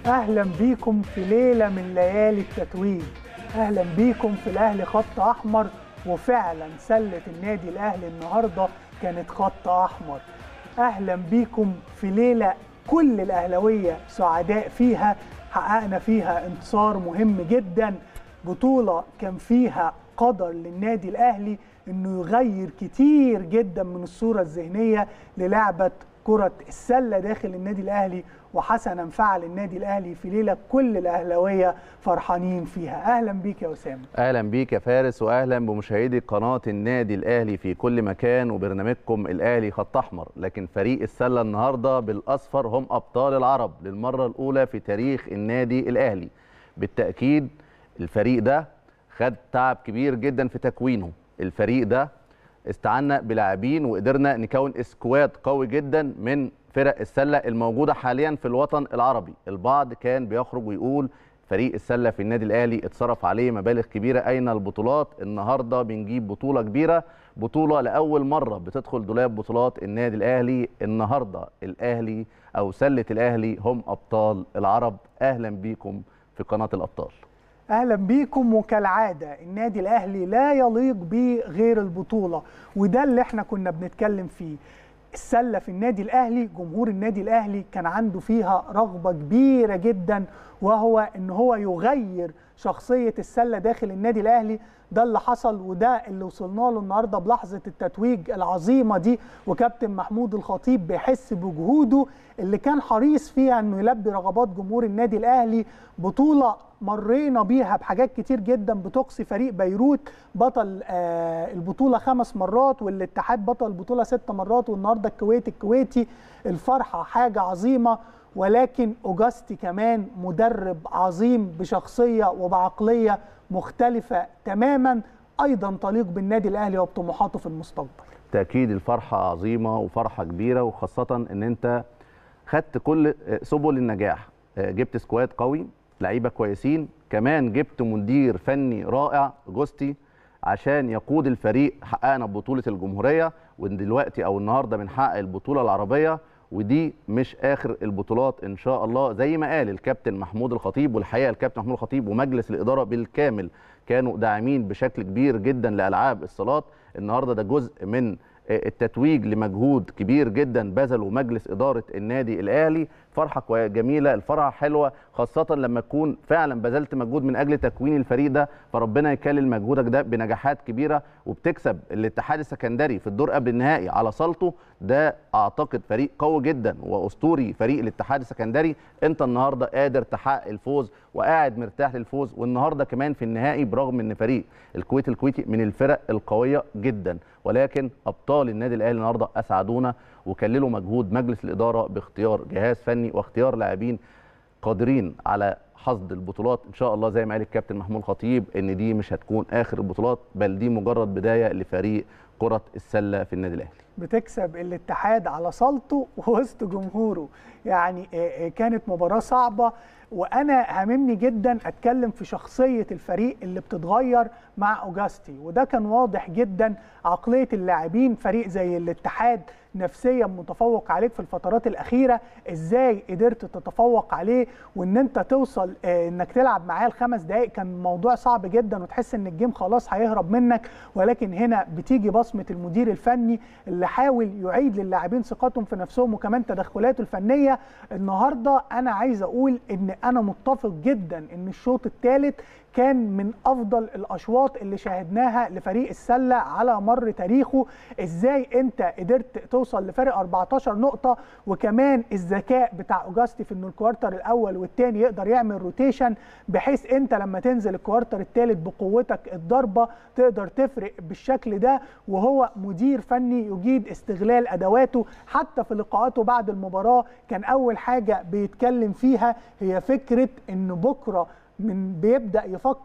اهلا بيكم في ليله من ليالي التتويج اهلا بيكم في الاهلي خط احمر وفعلا سله النادي الاهلي النهارده كانت خط احمر اهلا بيكم في ليله كل الاهلاويه سعداء فيها حققنا فيها انتصار مهم جدا بطوله كان فيها قدر للنادي الاهلي انه يغير كتير جدا من الصوره الذهنيه للعبه كره السله داخل النادي الاهلي وحسنا فعل النادي الاهلي في ليله كل الاهلاويه فرحانين فيها اهلا بيك يا اسامه اهلا بيك يا فارس واهلا بمشاهدي قناه النادي الاهلي في كل مكان وبرنامجكم الاهلي خط احمر لكن فريق السله النهارده بالاصفر هم ابطال العرب للمره الاولى في تاريخ النادي الاهلي بالتاكيد الفريق ده خد تعب كبير جدا في تكوينه الفريق ده استعنا بلاعبين وقدرنا نكون اسكواد قوي جدا من فرق السله الموجوده حاليا في الوطن العربي البعض كان بيخرج ويقول فريق السله في النادي الاهلي اتصرف عليه مبالغ كبيره اين البطولات النهارده بنجيب بطوله كبيره بطوله لاول مره بتدخل دولاب بطولات النادي الاهلي النهارده الاهلي او سله الاهلي هم ابطال العرب اهلا بيكم في قناه الابطال اهلا بيكم وكالعاده النادي الاهلي لا يليق به غير البطوله وده اللي احنا كنا بنتكلم فيه السله في النادي الاهلي جمهور النادي الاهلي كان عنده فيها رغبه كبيره جدا وهو ان هو يغير شخصيه السله داخل النادي الاهلي ده اللي حصل وده اللي وصلنا له النهارده بلحظه التتويج العظيمه دي وكابتن محمود الخطيب بيحس بجهوده اللي كان حريص فيها انه يلبي رغبات جمهور النادي الاهلي بطوله مرينا بيها بحاجات كتير جدا بتقصي فريق بيروت بطل آه البطوله خمس مرات والاتحاد بطل البطوله ست مرات والنهارده الكويت الكويتي الفرحه حاجه عظيمه ولكن اوجاستي كمان مدرب عظيم بشخصيه وبعقليه مختلفه تماما ايضا تليق بالنادي الاهلي وبطموحاته في المستقبل. تاكيد الفرحه عظيمه وفرحه كبيره وخاصه ان انت خدت كل سبل النجاح جبت سكواد قوي لعيبه كويسين كمان جبت مدير فني رائع جوستي عشان يقود الفريق حققنا بطوله الجمهوريه ودلوقتي او النهارده بنحقق البطوله العربيه ودي مش اخر البطولات ان شاء الله زي ما قال الكابتن محمود الخطيب والحقيقه الكابتن محمود الخطيب ومجلس الاداره بالكامل كانوا داعمين بشكل كبير جدا لالعاب الصالات النهارده ده جزء من التتويج لمجهود كبير جدا بذله مجلس اداره النادي الاهلي فرحه جميله الفرحه حلوه خاصه لما تكون فعلا بذلت مجهود من اجل تكوين الفريق ده فربنا يكلل مجهودك ده بنجاحات كبيره وبتكسب الاتحاد السكندري في الدور قبل النهائي على صالته ده اعتقد فريق قوي جدا واسطوري فريق الاتحاد السكندري انت النهارده قادر تحقق الفوز وقاعد مرتاح للفوز والنهارده كمان في النهائي برغم ان فريق الكويت الكويتي من الفرق القويه جدا ولكن ابطال النادي الاهلي النهارده اسعدونا وكللوا مجهود مجلس الاداره باختيار جهاز فني واختيار لاعبين قادرين على حصد البطولات ان شاء الله زي ما قال الكابتن محمود خطيب ان دي مش هتكون اخر البطولات بل دي مجرد بدايه لفريق كره السله في النادي الاهلي بتكسب الاتحاد على صالته ووسط جمهوره يعني كانت مباراه صعبه وانا هاممني جدا اتكلم في شخصيه الفريق اللي بتتغير مع اوجاستي وده كان واضح جدا عقليه اللاعبين فريق زي الاتحاد نفسيا متفوق عليك في الفترات الاخيره ازاي قدرت تتفوق عليه وان انت توصل انك تلعب معاه الخمس دقائق كان موضوع صعب جدا وتحس ان الجيم خلاص هيهرب منك ولكن هنا بتيجي بصمه المدير الفني اللي حاول يعيد للاعبين ثقتهم في نفسهم وكمان تدخلاته الفنيه النهارده انا عايز اقول ان انا متفق جدا ان الشوط الثالث كان من افضل الاشواط اللي شاهدناها لفريق السله على مر تاريخه ازاي انت قدرت توصل لفرق 14 نقطه وكمان الذكاء بتاع اوجاستي في انه الكوارتر الاول والثاني يقدر يعمل روتيشن بحيث انت لما تنزل الكوارتر الثالث بقوتك الضربه تقدر تفرق بالشكل ده وهو مدير فني يجيد استغلال ادواته حتى في لقاءاته بعد المباراه كان اول حاجه بيتكلم فيها هي فكره ان بكره من بيبدا يفكر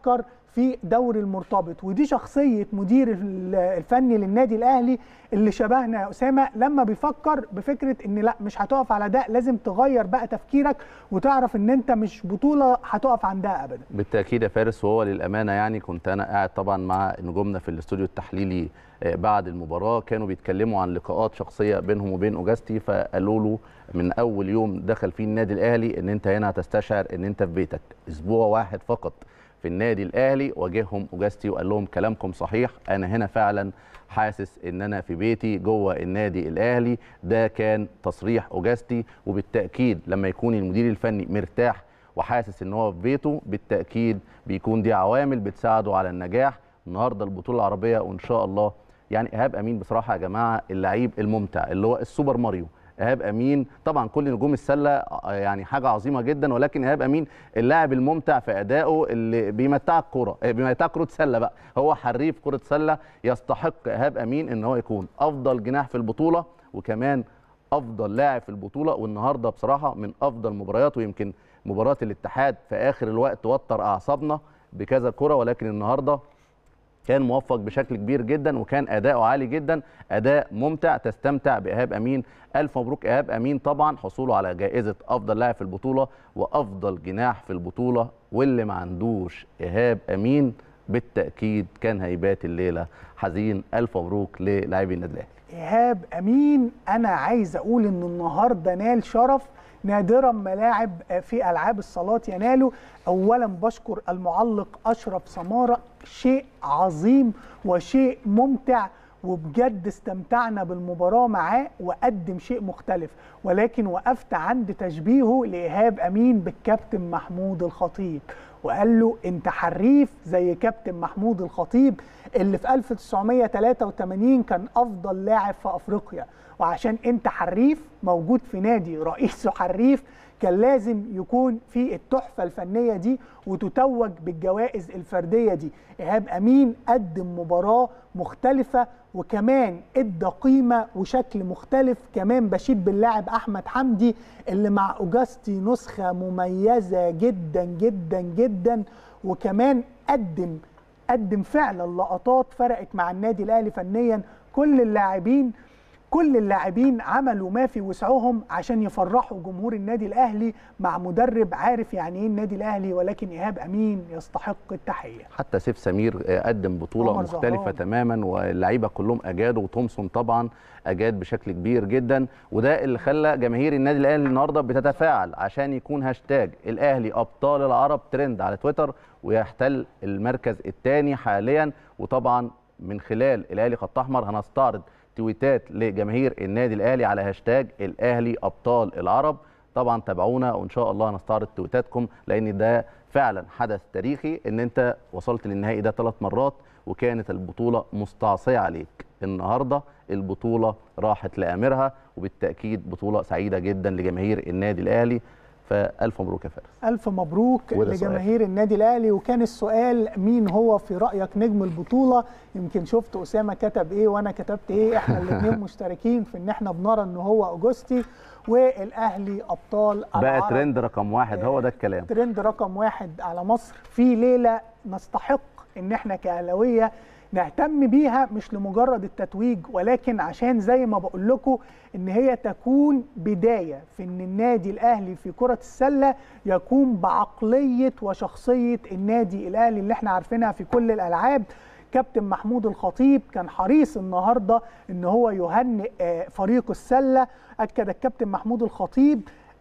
في دوري المرتبط ودي شخصيه مدير الفني للنادي الاهلي اللي شبهنا يا اسامه لما بيفكر بفكره ان لا مش هتقف على ده لازم تغير بقى تفكيرك وتعرف ان انت مش بطوله هتقف عندها ابدا بالتاكيد يا فارس وهو للامانه يعني كنت انا قاعد طبعا مع نجومنا في الاستوديو التحليلي بعد المباراه كانوا بيتكلموا عن لقاءات شخصيه بينهم وبين اوجاستي فقالوا له من اول يوم دخل فيه النادي الاهلي ان انت هنا هتستشعر ان انت في بيتك اسبوع واحد فقط في النادي الاهلي واجههم اوجاستي وقال لهم كلامكم صحيح انا هنا فعلا حاسس ان انا في بيتي جوه النادي الاهلي ده كان تصريح اوجاستي وبالتاكيد لما يكون المدير الفني مرتاح وحاسس ان هو في بيته بالتاكيد بيكون دي عوامل بتساعده على النجاح النهارده البطوله العربيه وان شاء الله يعني ايهاب امين بصراحه يا جماعه اللعيب الممتع اللي هو السوبر ماريو ايهاب امين طبعا كل نجوم السله يعني حاجه عظيمه جدا ولكن ايهاب امين اللاعب الممتع في ادائه اللي بيمتعك كوره بيمتعك كره سله بقى هو حريف كره سله يستحق ايهاب امين ان هو يكون افضل جناح في البطوله وكمان افضل لاعب في البطوله والنهارده بصراحه من افضل مباريات ويمكن مباراه الاتحاد في اخر الوقت وتر اعصابنا بكذا كره ولكن النهارده كان موفق بشكل كبير جدا وكان اداؤه عالي جدا اداء ممتع تستمتع بايهاب امين الف مبروك ايهاب امين طبعا حصوله على جائزه افضل لاعب في البطوله وافضل جناح في البطوله واللي ما عندوش ايهاب امين بالتاكيد كان هيبات الليله حزين الف مبروك للاعبي النادي الاهلي ايهاب امين انا عايز اقول ان النهارده نال شرف نادرا ما لاعب في العاب الصالات يناله اولا بشكر المعلق اشرف سماره شيء عظيم وشيء ممتع وبجد استمتعنا بالمباراه معاه وقدم شيء مختلف ولكن وقفت عند تشبيهه لايهاب امين بالكابتن محمود الخطيب وقال له انت حريف زي كابتن محمود الخطيب اللي في 1983 كان افضل لاعب في افريقيا وعشان انت حريف موجود في نادي رئيسه حريف كان لازم يكون في التحفه الفنيه دي وتتوج بالجوائز الفرديه دي ايهاب امين قدم مباراه مختلفه وكمان ادى قيمه وشكل مختلف كمان بشيد باللاعب احمد حمدي اللي مع اوجاستي نسخه مميزه جدا جدا جدا وكمان قدم قدم فعلا لقطات فرقت مع النادي الاهلي فنيا كل اللاعبين كل اللاعبين عملوا ما في وسعهم عشان يفرحوا جمهور النادي الاهلي مع مدرب عارف يعني ايه النادي الاهلي ولكن ايهاب امين يستحق التحيه حتى سيف سمير قدم بطوله مختلفه زهران. تماما واللعيبه كلهم اجادوا وتومسون طبعا اجاد بشكل كبير جدا وده اللي خلى جماهير النادي الاهلي النهارده بتتفاعل عشان يكون هاشتاج الاهلي ابطال العرب ترند على تويتر ويحتل المركز الثاني حاليا وطبعا من خلال الاهلي خط احمر هنستعرض تويتات لجماهير النادي الاهلي على هاشتاج الاهلي ابطال العرب طبعا تابعونا وان شاء الله هنستعرض تويتاتكم لان ده فعلا حدث تاريخي ان انت وصلت للنهائي ده ثلاث مرات وكانت البطوله مستعصيه عليك النهارده البطوله راحت لامرها وبالتاكيد بطوله سعيده جدا لجماهير النادي الاهلي فالف مبروك يا فارس الف مبروك لجماهير النادي الاهلي وكان السؤال مين هو في رايك نجم البطوله يمكن شفت اسامه كتب ايه وانا كتبت ايه احنا الاثنين مشتركين في ان احنا بنرى ان هو اوجستي والاهلي ابطال بقى ترند رقم واحد هو ده الكلام ترند رقم واحد على مصر في ليله نستحق ان احنا كاهلاويه نهتم بيها مش لمجرد التتويج ولكن عشان زي ما بقول لكم ان هي تكون بدايه في ان النادي الاهلي في كره السله يكون بعقليه وشخصيه النادي الاهلي اللي احنا عارفينها في كل الالعاب كابتن محمود الخطيب كان حريص النهارده ان هو يهنئ فريق السله اكد الكابتن محمود الخطيب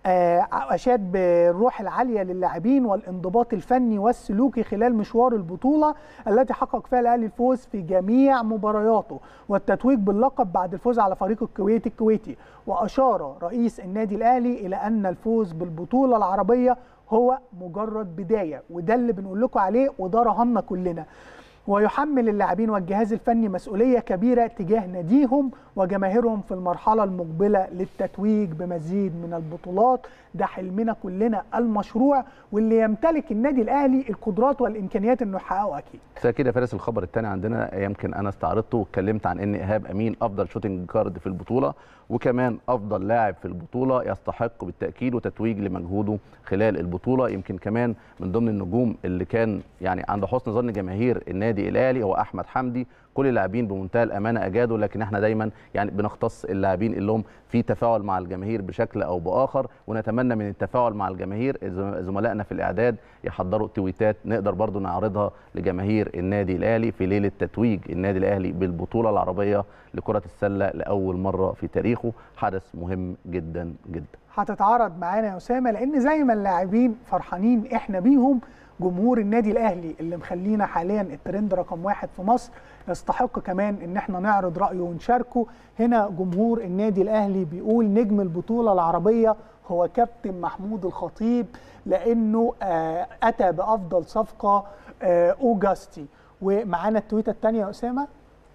اشاد بالروح العاليه للاعبين والانضباط الفني والسلوكي خلال مشوار البطوله التي حقق فيها الاهلي الفوز في جميع مبارياته والتتويج باللقب بعد الفوز على فريق الكويت الكويتي واشار رئيس النادي الاهلي الى ان الفوز بالبطوله العربيه هو مجرد بدايه وده اللي بنقول لكم عليه وده رهنا كلنا ويحمل اللاعبين والجهاز الفني مسؤوليه كبيره تجاه ناديهم وجماهيرهم في المرحله المقبله للتتويج بمزيد من البطولات ده حلمنا كلنا المشروع واللي يمتلك النادي الاهلي القدرات والامكانيات انه يحققه اكيد كده فارس الخبر الثاني عندنا يمكن انا استعرضته واتكلمت عن ان ايهاب امين افضل شوتنج جارد في البطوله وكمان افضل لاعب في البطوله يستحق بالتاكيد وتتويج لمجهوده خلال البطوله يمكن كمان من ضمن النجوم اللي كان يعني عند حسن ظن جماهير النادي الاهلي هو احمد حمدي كل اللاعبين بمنتهى الامانه اجادوا لكن احنا دايما يعني بنختص اللاعبين اللي هم في تفاعل مع الجماهير بشكل او باخر ونتمنى من التفاعل مع الجماهير زملائنا في الاعداد يحضروا تويتات نقدر برضو نعرضها لجماهير النادي الاهلي في ليله تتويج النادي الاهلي بالبطوله العربيه لكره السله لاول مره في تاريخه حدث مهم جدا جدا هتتعرض معانا يا اسامه لان زي ما اللاعبين فرحانين احنا بيهم جمهور النادي الاهلي اللي مخلينا حاليا الترند رقم واحد في مصر يستحق كمان ان احنا نعرض رايه ونشاركه هنا جمهور النادي الاهلي بيقول نجم البطوله العربيه هو كابتن محمود الخطيب لانه آه اتى بافضل صفقه آه اوجاستي ومعانا التويته الثانيه يا اسامه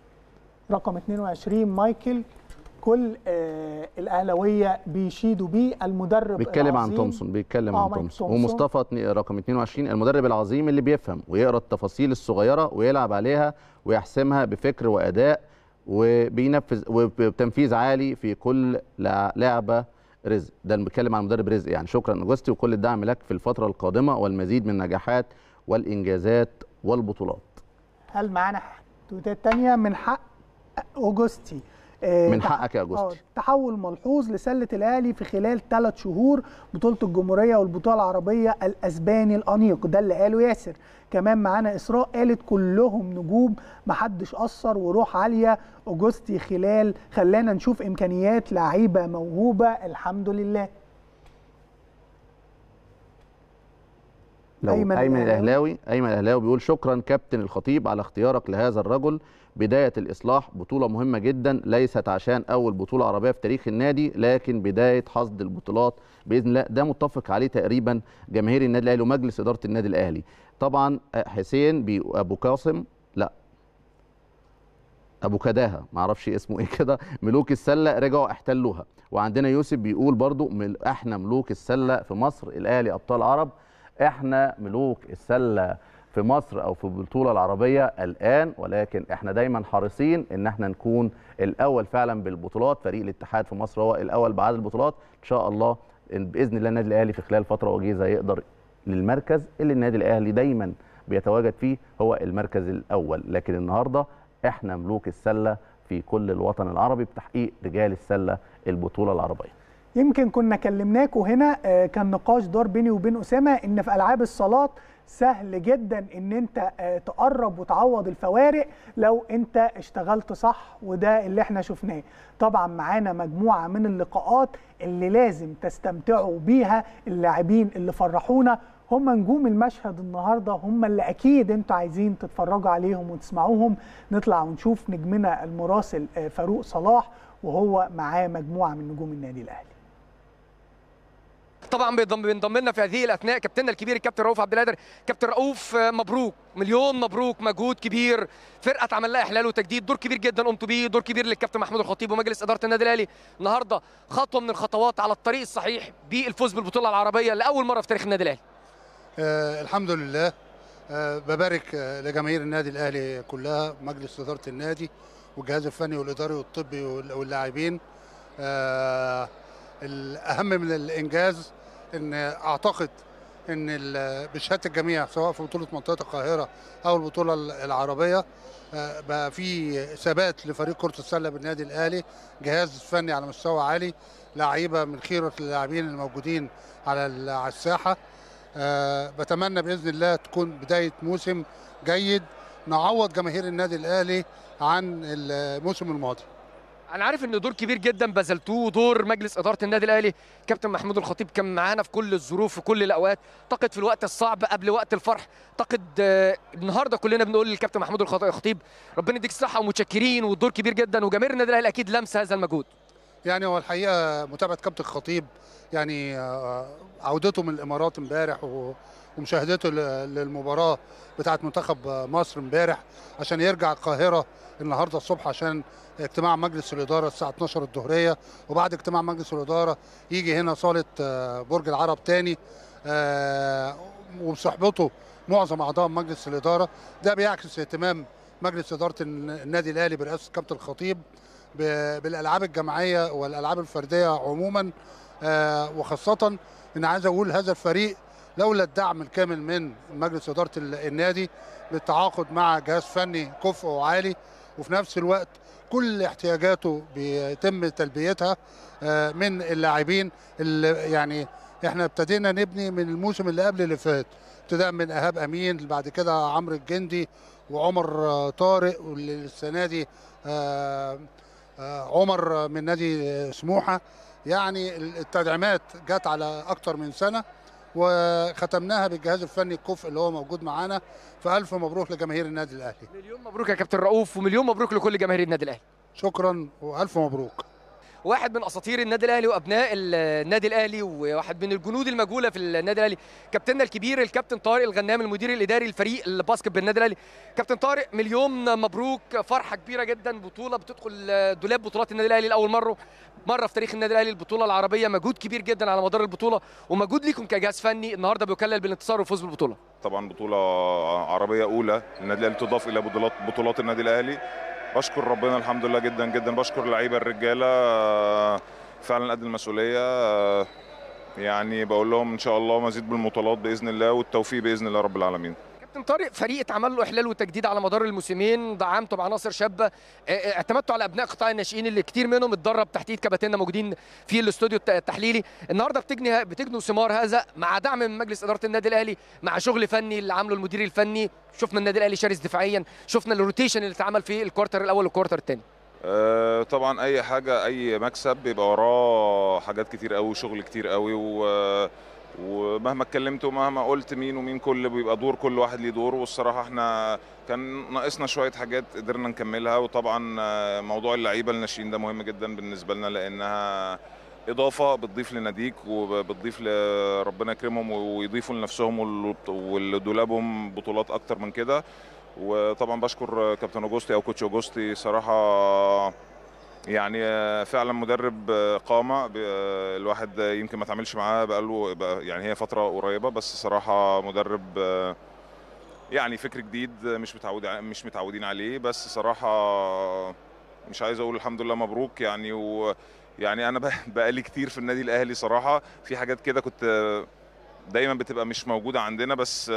رقم 22 مايكل كل آه الاهلاويه بيشيدوا بيه المدرب بيتكلم عن تومسون بيتكلم عن تومسون ومصطفى رقم 22 المدرب العظيم اللي بيفهم ويقرا التفاصيل الصغيره ويلعب عليها ويحسمها بفكر واداء وبينفذ وبتنفيذ عالي في كل لعبه رزق ده اللي بيتكلم عن مدرب رزق يعني شكرا نجوستي وكل الدعم لك في الفتره القادمه والمزيد من النجاحات والانجازات والبطولات هل معانا تويتات تانية من حق اوجستي من حقك يا اجوستي تحول ملحوظ لسله الاهلي في خلال ثلاث شهور بطوله الجمهوريه والبطوله العربيه الاسباني الانيق ده اللي قاله ياسر كمان معانا اسراء قالت كلهم نجوم محدش اثر وروح عاليه اوجستي خلال خلانا نشوف امكانيات لعيبه موهوبه الحمد لله لو ايمن, أيمن الاهلاوي ايمن الاهلاوي بيقول شكرا كابتن الخطيب على اختيارك لهذا الرجل بدايه الاصلاح بطوله مهمه جدا ليست عشان اول بطوله عربيه في تاريخ النادي لكن بدايه حصد البطولات باذن الله ده متفق عليه تقريبا جماهير النادي الاهلي ومجلس اداره النادي الاهلي طبعا حسين ابو قاسم لا ابو كداها ما اعرفش اسمه ايه كده ملوك السله رجعوا احتلوها وعندنا يوسف بيقول برضو احنا ملوك السله في مصر الاهلي ابطال عرب احنا ملوك السله في مصر او في البطوله العربيه الان ولكن احنا دايما حريصين ان احنا نكون الاول فعلا بالبطولات فريق الاتحاد في مصر هو الاول بعدد البطولات ان شاء الله باذن الله النادي الاهلي في خلال فتره وجيزه يقدر للمركز اللي النادي الاهلي دايما بيتواجد فيه هو المركز الاول لكن النهارده احنا ملوك السله في كل الوطن العربي بتحقيق رجال السله البطوله العربيه يمكن كنا كلمناكم هنا كان نقاش دار بيني وبين اسامه ان في العاب الصالات سهل جدا ان انت تقرب وتعوض الفوارق لو انت اشتغلت صح وده اللي احنا شفناه طبعا معانا مجموعه من اللقاءات اللي لازم تستمتعوا بيها اللاعبين اللي فرحونا هم نجوم المشهد النهارده هم اللي اكيد انتوا عايزين تتفرجوا عليهم وتسمعوهم نطلع ونشوف نجمنا المراسل فاروق صلاح وهو معاه مجموعه من نجوم النادي الاهلي طبعا بينضم لنا في هذه الاثناء كابتننا الكبير الكابتن رؤوف عبد القادر كابتن رؤوف مبروك مليون مبروك مجهود كبير فرقه اتعمل لها احلال وتجديد دور كبير جدا قمتوا بيه دور كبير للكابتن محمود الخطيب ومجلس اداره النادي الاهلي النهارده خطوه من الخطوات على الطريق الصحيح بالفوز بالبطوله العربيه لاول مره في تاريخ النادي الاهلي آه الحمد لله آه ببارك آه لجماهير النادي الاهلي كلها مجلس اداره النادي والجهاز الفني والاداري والطبي واللاعبين آه الاهم من الانجاز ان اعتقد ان بشهاده الجميع سواء في بطوله منطقه القاهره او البطوله العربيه بقى في ثبات لفريق كره السله بالنادي الاهلي جهاز فني على مستوى عالي لعيبه من خيره اللاعبين الموجودين على الساحه بتمنى باذن الله تكون بدايه موسم جيد نعوض جماهير النادي الاهلي عن الموسم الماضي انا عارف ان دور كبير جدا بذلتوه دور مجلس اداره النادي الاهلي كابتن محمود الخطيب كان معانا في كل الظروف في كل الاوقات اعتقد في الوقت الصعب قبل وقت الفرح اعتقد النهارده كلنا بنقول للكابتن محمود الخطيب ربنا يديك الصحه ومتشكرين والدور كبير جدا وجماهير النادي الاهلي اكيد لمس هذا المجهود يعني هو الحقيقه متابعه كابتن الخطيب يعني آه، عودته من الامارات امبارح و- ومشاهدته ل- للمباراه بتاعه منتخب مصر امبارح عشان يرجع القاهره النهارده الصبح عشان اجتماع مجلس الاداره الساعه 12 الظهريه وبعد اجتماع مجلس الاداره يجي هنا صاله آه، برج العرب تاني آه، وبصحبته معظم اعضاء مجلس الاداره ده بيعكس اهتمام مجلس اداره النادي الاهلي برئاسه كابتن الخطيب ب- بالالعاب الجماعيه والالعاب الفرديه عموما آه، وخاصه ان عايز اقول هذا الفريق لولا الدعم الكامل من مجلس اداره ال- النادي بالتعاقد مع جهاز فني كفء وعالي وفي نفس الوقت كل احتياجاته بيتم تلبيتها آه، من اللاعبين اللي يعني احنا ابتدينا نبني من الموسم اللي قبل اللي فات ابتداء من ايهاب امين بعد كده عمرو الجندي وعمر آه، طارق والسنه دي آه، آه، عمر من نادي سموحه يعني التدعيمات جت على اكتر من سنه وختمناها بالجهاز الفني الكفء اللي هو موجود معانا فالف مبروك لجماهير النادي الاهلي مليون مبروك يا كابتن رؤوف ومليون مبروك لكل جماهير النادي الاهلي شكرا والف مبروك واحد من اساطير النادي الاهلي وابناء النادي الاهلي وواحد من الجنود المجهوله في النادي الاهلي كابتننا الكبير الكابتن طارق الغنام المدير الاداري لفريق الباسكت بالنادي الاهلي كابتن طارق مليون مبروك فرحه كبيره جدا بطوله بتدخل دولاب بطولات النادي الاهلي لاول مره مره في تاريخ النادي الاهلي البطوله العربيه مجهود كبير جدا على مدار البطوله ومجهود ليكم كجهاز فني النهارده بيكلل بالانتصار والفوز بالبطوله طبعا بطولة عربية أولى النادي الأهلي تضاف إلى بطولات بطولات النادي الأهلي بشكر ربنا الحمد لله جدا جدا بشكر اللعيبة الرجالة آه، فعلا قد المسؤولية آه، يعني بقول لهم إن شاء الله مزيد بالبطولات بإذن الله والتوفيق بإذن الله رب العالمين كابتن طارق فريق اتعمل له احلال وتجديد على مدار الموسمين دعمته بعناصر شابه اه، اه، اعتمدتوا على ابناء قطاع الناشئين اللي كتير منهم اتدرب تحت ايد كباتننا موجودين في الاستوديو الت- التحليلي النهارده بتجني بتجنوا ثمار هذا مع دعم من مجلس اداره النادي الاهلي مع شغل فني اللي عامله المدير الفني شفنا النادي الاهلي شرس دفاعيا شفنا الروتيشن اللي اتعمل في الكوارتر الاول والكوارتر الثاني آه، طبعا اي حاجه اي مكسب بيبقى وراه حاجات كتير قوي وشغل كتير قوي و ومهما اتكلمت ومهما قلت مين ومين كل بيبقى دور كل واحد ليه دور والصراحه احنا كان ناقصنا شويه حاجات قدرنا نكملها وطبعا آه، موضوع اللعيبه الناشئين ده مهم جدا بالنسبه لنا لانها اضافه بتضيف لناديك وبتضيف لربنا يكرمهم ويضيفوا لنفسهم وال- ولدولابهم بطولات اكتر من كده وطبعا بشكر كابتن اوجوستي او كوتش اوجوستي صراحه يعني فعلا مدرب قامه ب- الواحد يمكن ما تعملش معاه بقاله بقى يعني هي فتره قريبه بس صراحه مدرب يعني فكر جديد مش متعود مش متعودين عليه بس صراحه مش عايز اقول الحمد لله مبروك يعني و يعني انا بق- بقالي كتير في النادي الاهلي صراحه في حاجات كده كنت دايما بتبقى مش موجوده عندنا بس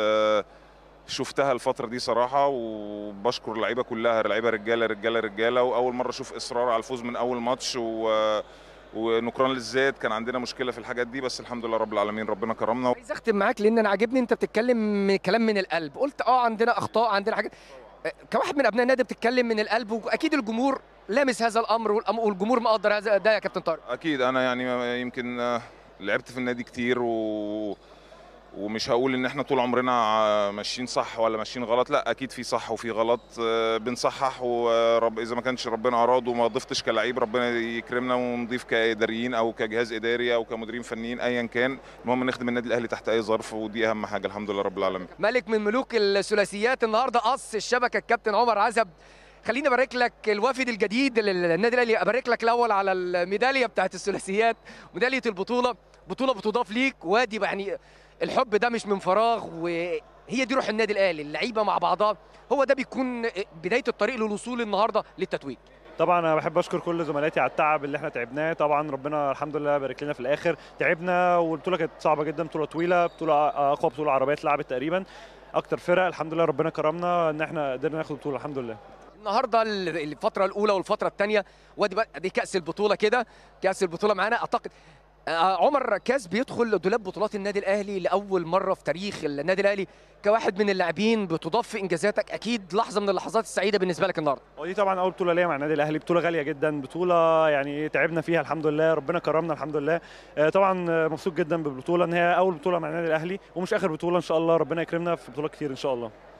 شفتها الفتره دي صراحه وبشكر اللعيبه كلها اللعيبه رجاله رجاله رجاله واول مره اشوف اصرار على الفوز من اول ماتش و ونكران للذات كان عندنا مشكله في الحاجات دي بس الحمد لله رب العالمين ربنا كرمنا عايز اختم معاك لان انا عاجبني انت بتتكلم من كلام من القلب قلت اه عندنا اخطاء عندنا حاجات اه، كواحد من ابناء النادي بتتكلم من القلب واكيد الجمهور لامس هذا الامر والأم- والجمهور مقدر هذا ده يا كابتن طارق اكيد انا يعني يمكن آه، لعبت في النادي كتير و ومش هقول ان احنا طول عمرنا ع- ماشيين صح ولا ماشيين غلط لا اكيد في صح وفي غلط آه، بنصحح ورب اذا ما كانش ربنا اراد وما ضفتش كلعيب ربنا يكرمنا ونضيف كاداريين او كجهاز اداري او كمديرين فنيين ايا كان المهم نخدم النادي الاهلي تحت اي ظرف ودي اهم حاجه الحمد لله رب العالمين ملك من ملوك الثلاثيات النهارده قص الشبكه الكابتن عمر عزب خليني ابارك لك الوافد الجديد للنادي الاهلي ابارك لك الاول على الميداليه بتاعت الثلاثيات ميداليه البطوله بطوله بتضاف ليك وادي يعني الحب ده مش من فراغ وهي دي روح النادي الاهلي اللعيبه مع بعضها هو ده بيكون بدايه الطريق للوصول النهارده للتتويج طبعا انا بحب اشكر كل زملائي على التعب اللي احنا تعبناه طبعا ربنا الحمد لله بارك لنا في الاخر تعبنا والبطوله كانت صعبه جدا بطوله طويله بطوله اقوى بطوله عربيه اتلعبت تقريبا اكتر فرق الحمد لله ربنا كرمنا ان احنا قدرنا ناخد البطوله الحمد لله النهارده ال- الفتره الاولى والفتره الثانيه وادي بقى دي كاس البطوله كده كاس البطوله معانا اعتقد آه، عمر كاس بيدخل دولاب بطولات النادي الاهلي لاول مره في تاريخ النادي الاهلي كواحد من اللاعبين بتضاف في انجازاتك اكيد لحظه من اللحظات السعيده بالنسبه لك النهارده ودي طبعا اول بطوله ليا مع النادي الاهلي بطوله غاليه جدا بطوله يعني تعبنا فيها الحمد لله ربنا كرمنا الحمد لله آه، طبعا آه، مبسوط جدا بالبطوله ان هي اول بطوله مع النادي الاهلي ومش اخر بطوله ان شاء الله ربنا يكرمنا في بطولات كتير ان شاء الله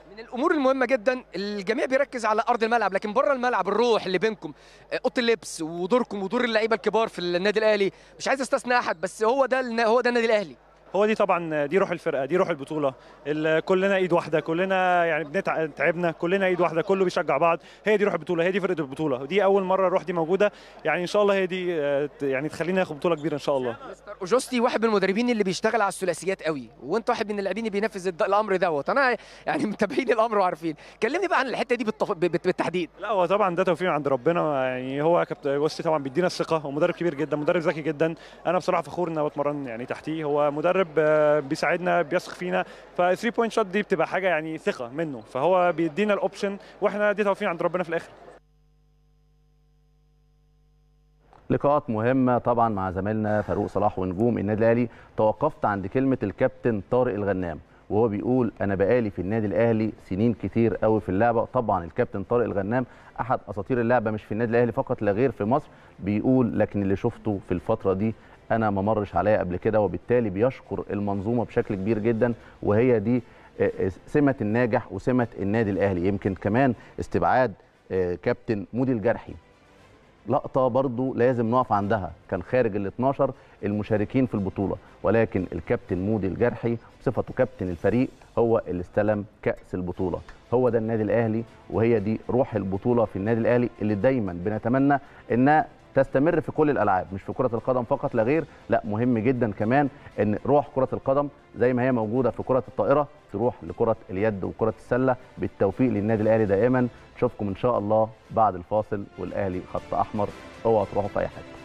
من الامور المهمه جدا الجميع بيركز على ارض الملعب لكن بره الملعب الروح اللي بينكم آه، اوضه اللبس ودوركم ودور اللعيبه الكبار في النادي الاهلي مش عايز استثنى احد بس هو ده النا- هو ده النادي الاهلي هو دي طبعا دي روح الفرقه دي روح البطوله ال- كلنا ايد واحده كلنا يعني بنتع- تعبنا كلنا ايد واحده كله بيشجع بعض هي دي روح البطوله هي دي فرقه البطوله ودي اول مره الروح دي موجوده يعني ان شاء الله هي دي آه، ت- يعني تخلينا ناخد بطوله كبيره ان شاء الله مستر اوجوستي واحد من المدربين اللي بيشتغل على الثلاثيات قوي وانت واحد من اللاعبين اللي بينفذ الد- الامر دوت انا يعني متابعين الامر وعارفين كلمني بقى عن الحته دي بالتف... بت- بالتحديد لا هو طبعا ده توفيق من عند ربنا يعني هو كابتن وسطي طبعا بيدينا الثقه هو مدرب كبير جدا مدرب ذكي جدا انا بصراحه فخور ان انا بتمرن يعني تحتيه هو مدرب آه، بيساعدنا بيثق فينا ف 3 بوينت شوت دي بتبقى حاجه يعني ثقه منه فهو بيدينا الاوبشن واحنا دي توفيق عند ربنا في الاخر لقاءات مهمة طبعا مع زميلنا فاروق صلاح ونجوم النادي الأهلي توقفت عند كلمة الكابتن طارق الغنام وهو بيقول أنا بقالي في النادي الأهلي سنين كتير قوي في اللعبة طبعا الكابتن طارق الغنام أحد أساطير اللعبة مش في النادي الأهلي فقط لا غير في مصر بيقول لكن اللي شفته في الفترة دي أنا ما مرش عليا قبل كده وبالتالي بيشكر المنظومة بشكل كبير جدا وهي دي آه، آه، سمة الناجح وسمة النادي الأهلي يمكن كمان استبعاد آه، كابتن مودي الجرحي لقطه برضو لازم نقف عندها كان خارج ال 12 المشاركين في البطوله ولكن الكابتن مودي الجرحي بصفته كابتن الفريق هو اللي استلم كاس البطوله هو ده النادي الاهلي وهي دي روح البطوله في النادي الاهلي اللي دايما بنتمنى انها تستمر في كل الالعاب مش في كره القدم فقط لا غير لا مهم جدا كمان ان روح كره القدم زي ما هي موجوده في كره الطائره تروح لكره اليد وكره السله بالتوفيق للنادي الاهلي دائما نشوفكم ان شاء الله بعد الفاصل والاهلي خط احمر اوعوا تروحوا في اي حته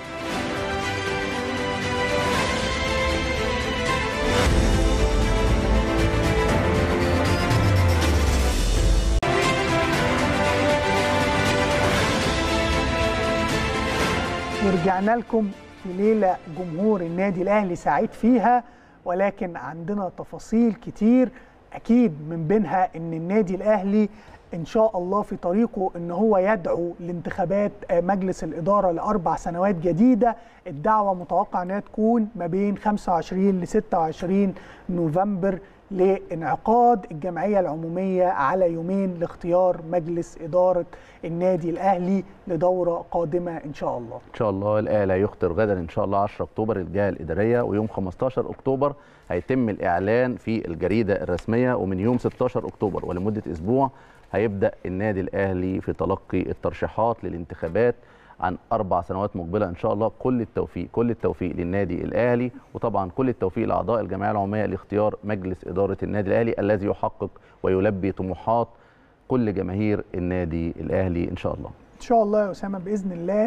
ورجعنا لكم في ليلة جمهور النادي الأهلي سعيد فيها ولكن عندنا تفاصيل كتير أكيد من بينها أن النادي الأهلي إن شاء الله في طريقه أن هو يدعو لانتخابات آه، مجلس الإدارة لأربع سنوات جديدة الدعوة متوقع أنها تكون ما بين 25 ل 26 نوفمبر لانعقاد الجمعية العمومية على يومين لاختيار مجلس إدارة النادي الأهلي لدورة قادمة إن شاء الله ان شاء الله الاهلي هيخطر غدا ان شاء الله 10 اكتوبر الجهه الاداريه ويوم 15 اكتوبر هيتم الاعلان في الجريده الرسميه ومن يوم 16 اكتوبر ولمده اسبوع هيبدا النادي الاهلي في تلقي الترشيحات للانتخابات عن اربع سنوات مقبله ان شاء الله كل التوفيق كل التوفيق للنادي الاهلي وطبعا كل التوفيق لاعضاء الجمعيه العموميه لاختيار مجلس اداره النادي الاهلي الذي يحقق ويلبي طموحات كل جماهير النادي الاهلي ان شاء الله ان شاء الله يا اسامه باذن الله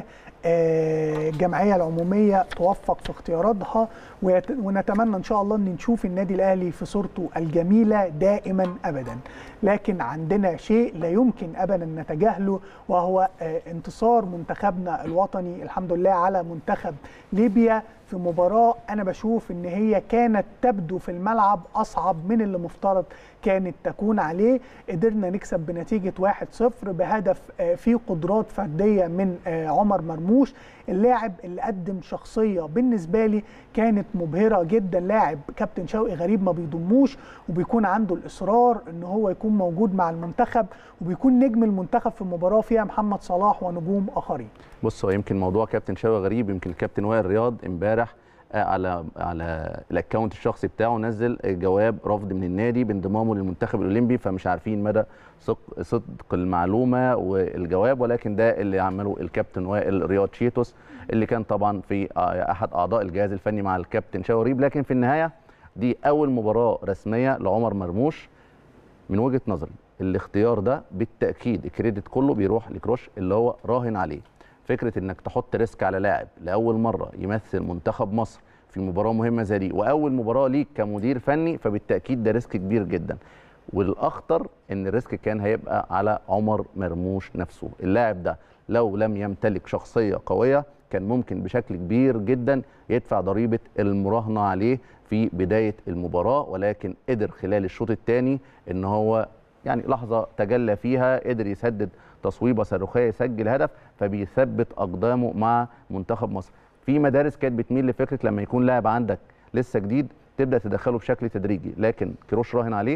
آه، الجمعيه العموميه توفق في اختياراتها ويت- ونتمنى ان شاء الله ان نشوف النادي الاهلي في صورته الجميله دائما ابدا لكن عندنا شيء لا يمكن ابدا نتجاهله وهو آه، انتصار منتخبنا الوطني الحمد لله على منتخب ليبيا في مباراة أنا بشوف إن هي كانت تبدو في الملعب أصعب من اللي مفترض كانت تكون عليه قدرنا نكسب بنتيجة 1-0 بهدف آه، فيه قدرات فردية من آه، عمر مرموش اللاعب اللي قدم شخصية بالنسبة لي كانت مبهرة جدا لاعب كابتن شوقي غريب ما بيضموش وبيكون عنده الإصرار إن هو يكون موجود مع المنتخب وبيكون نجم المنتخب في مباراة فيها محمد صلاح ونجوم آخرين بص هو يمكن موضوع كابتن شوقي غريب يمكن الكابتن وائل رياض امبارح آه، على على الاكونت الشخصي بتاعه نزل جواب رفض من النادي بانضمامه للمنتخب الاولمبي فمش عارفين مدى صدق صدق المعلومه والجواب ولكن ده اللي عمله الكابتن وائل رياض شيتوس اللي كان طبعا في آه، احد اعضاء الجهاز الفني مع الكابتن شوقي غريب لكن في النهايه دي اول مباراه رسميه لعمر مرموش من وجهه نظري الاختيار ده بالتاكيد الكريدت كله بيروح لكروش اللي هو راهن عليه فكره انك تحط ريسك على لاعب لاول مره يمثل منتخب مصر في مباراه مهمه زي دي واول مباراه ليك كمدير فني فبالتاكيد ده ريسك كبير جدا والاخطر ان الريسك كان هيبقى على عمر مرموش نفسه اللاعب ده لو لم يمتلك شخصيه قويه كان ممكن بشكل كبير جدا يدفع ضريبه المراهنه عليه في بدايه المباراه ولكن قدر خلال الشوط الثاني ان هو يعني لحظه تجلى فيها قدر يسدد تصويبه صاروخيه يسجل هدف فبيثبت اقدامه مع منتخب مصر في مدارس كانت بتميل لفكره لما يكون لاعب عندك لسه جديد تبدا تدخله بشكل تدريجي لكن كروش راهن عليه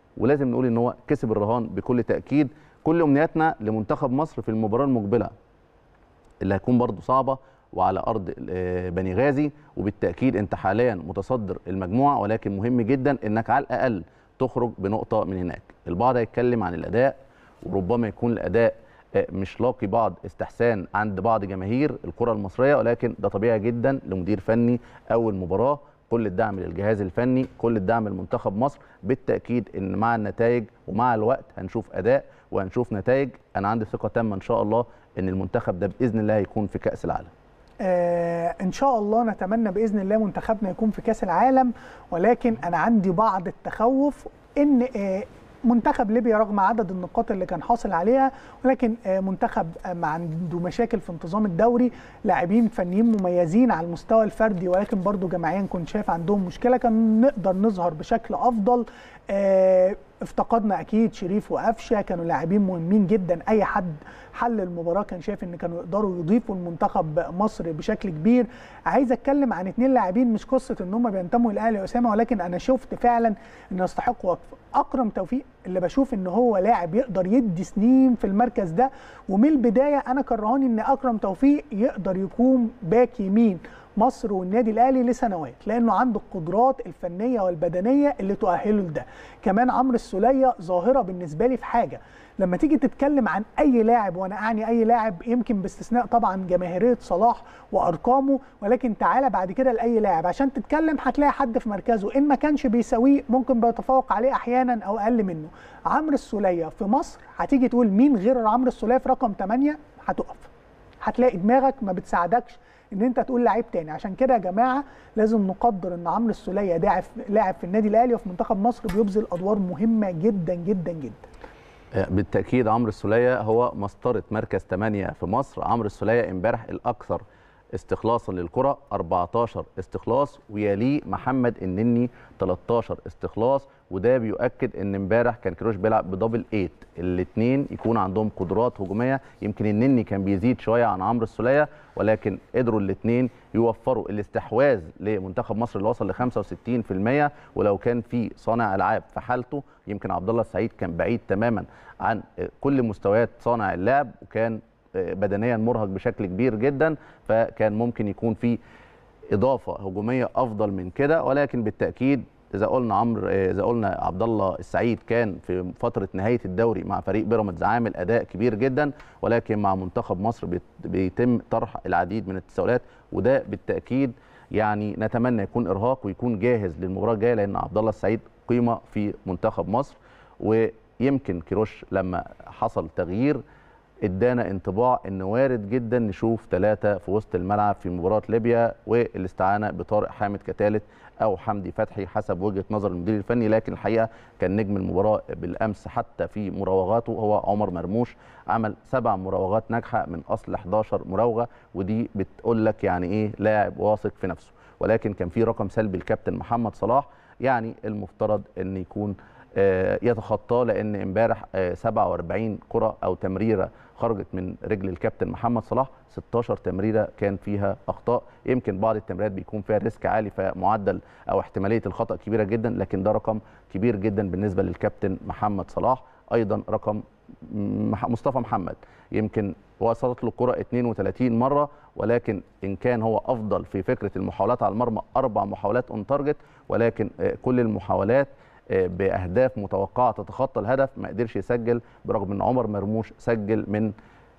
ولازم نقول ان هو كسب الرهان بكل تاكيد كل امنياتنا لمنتخب مصر في المباراه المقبله اللي هتكون برضو صعبه وعلى ارض آه، بني غازي وبالتاكيد انت حاليا متصدر المجموعه ولكن مهم جدا انك على الاقل تخرج بنقطه من هناك البعض هيتكلم عن الاداء وربما يكون الاداء آه، مش لاقي بعض استحسان عند بعض جماهير الكره المصريه ولكن ده طبيعي جدا لمدير فني اول مباراه كل الدعم للجهاز الفني كل الدعم لمنتخب مصر بالتاكيد ان مع النتائج ومع الوقت هنشوف اداء وهنشوف نتائج انا عندي ثقه تامه ان شاء الله ان المنتخب ده باذن الله هيكون في كاس العالم آه ان شاء الله نتمنى باذن الله منتخبنا يكون في كاس العالم ولكن انا عندي بعض التخوف ان آه منتخب ليبيا رغم عدد النقاط اللي كان حاصل عليها ولكن آه منتخب آه ما عنده مشاكل في انتظام الدوري لاعبين فنيين مميزين على المستوى الفردي ولكن برضو جماعيا كنت شايف عندهم مشكله كان نقدر نظهر بشكل افضل آه افتقدنا اكيد شريف وقفشه كانوا لاعبين مهمين جدا اي حد حل المباراه كان شايف ان كانوا يقدروا يضيفوا لمنتخب مصر بشكل كبير عايز اتكلم عن اثنين لاعبين مش قصه ان هم بينتموا للاهلي يا اسامه ولكن انا شفت فعلا ان يستحقوا وقف اكرم توفيق اللي بشوف ان هو لاعب يقدر يدي سنين في المركز ده ومن البدايه انا كرهاني ان اكرم توفيق يقدر يكون باك يمين مصر والنادي الاهلي لسنوات لانه عنده القدرات الفنيه والبدنيه اللي تؤهله لده كمان عمرو السوليه ظاهره بالنسبه لي في حاجه لما تيجي تتكلم عن اي لاعب وانا اعني اي لاعب يمكن باستثناء طبعا جماهيريه صلاح وارقامه ولكن تعالى بعد كده لاي لاعب عشان تتكلم هتلاقي حد في مركزه ان ما كانش بيساويه ممكن بيتفوق عليه احيانا او اقل منه عمرو السوليه في مصر هتيجي تقول مين غير عمرو السوليه في رقم 8 هتقف هتلاقي دماغك ما بتساعدكش ان انت تقول لعيب تاني عشان كده يا جماعه لازم نقدر ان عمرو السوليه لاعب لاعب في النادي الاهلي وفي منتخب مصر بيبذل ادوار مهمه جدا جدا جدا بالتاكيد عمرو السوليه هو مسطره مركز 8 في مصر عمرو السوليه امبارح الاكثر استخلاصا للكره 14 استخلاص ويليه محمد النني 13 استخلاص وده بيؤكد ان امبارح كان كيروش بيلعب بدبل 8 الاثنين يكون عندهم قدرات هجوميه يمكن النني كان بيزيد شويه عن عمرو السوليه ولكن قدروا الاثنين يوفروا الاستحواذ لمنتخب مصر اللي وصل ل 65% ولو كان في صانع العاب في حالته يمكن عبد الله السعيد كان بعيد تماما عن كل مستويات صانع اللعب وكان بدنيا مرهق بشكل كبير جدا فكان ممكن يكون في اضافه هجوميه افضل من كده ولكن بالتاكيد اذا قلنا عمرو اذا قلنا عبد الله السعيد كان في فتره نهايه الدوري مع فريق بيراميدز عامل اداء كبير جدا ولكن مع منتخب مصر بيتم طرح العديد من التساؤلات وده بالتاكيد يعني نتمنى يكون ارهاق ويكون جاهز للمباراه الجايه لان عبد الله السعيد قيمه في منتخب مصر ويمكن كيروش لما حصل تغيير ادانا انطباع ان وارد جدا نشوف ثلاثه في وسط الملعب في مباراه ليبيا والاستعانه بطارق حامد كثالث او حمدي فتحي حسب وجهه نظر المدير الفني لكن الحقيقه كان نجم المباراه بالامس حتى في مراوغاته هو عمر مرموش عمل سبع مراوغات ناجحه من اصل 11 مراوغه ودي بتقول لك يعني ايه لاعب واثق في نفسه ولكن كان في رقم سلبي الكابتن محمد صلاح يعني المفترض ان يكون يتخطاه لان امبارح 47 كره او تمريره خرجت من رجل الكابتن محمد صلاح 16 تمريره كان فيها اخطاء يمكن بعض التمريرات بيكون فيها ريسك عالي فمعدل او احتماليه الخطا كبيره جدا لكن ده رقم كبير جدا بالنسبه للكابتن محمد صلاح ايضا رقم مصطفى محمد يمكن وصلت له الكره 32 مره ولكن ان كان هو افضل في فكره المحاولات على المرمى اربع محاولات اون تارجت ولكن كل المحاولات باهداف متوقعه تتخطى الهدف ما قدرش يسجل برغم ان عمر مرموش سجل من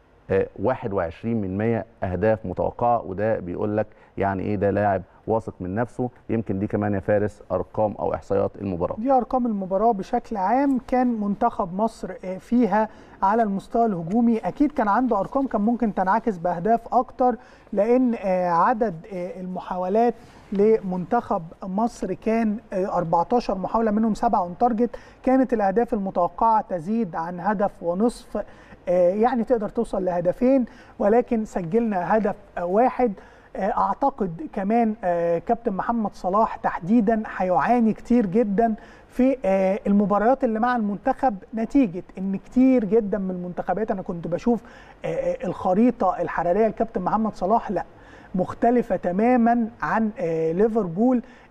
21 من 100 اهداف متوقعه وده بيقول لك يعني ايه ده لاعب واثق من نفسه يمكن دي كمان يا فارس ارقام او احصائيات المباراه دي ارقام المباراه بشكل عام كان منتخب مصر فيها على المستوى الهجومي اكيد كان عنده ارقام كان ممكن تنعكس باهداف اكتر لان عدد المحاولات لمنتخب مصر كان 14 محاوله منهم سبعه اون تارجت كانت الاهداف المتوقعه تزيد عن هدف ونصف يعني تقدر توصل لهدفين ولكن سجلنا هدف واحد اعتقد كمان كابتن محمد صلاح تحديدا هيعاني كتير جدا في المباريات اللي مع المنتخب نتيجه ان كتير جدا من المنتخبات انا كنت بشوف الخريطه الحراريه لكابتن محمد صلاح لا مختلفه تماما عن ليفربول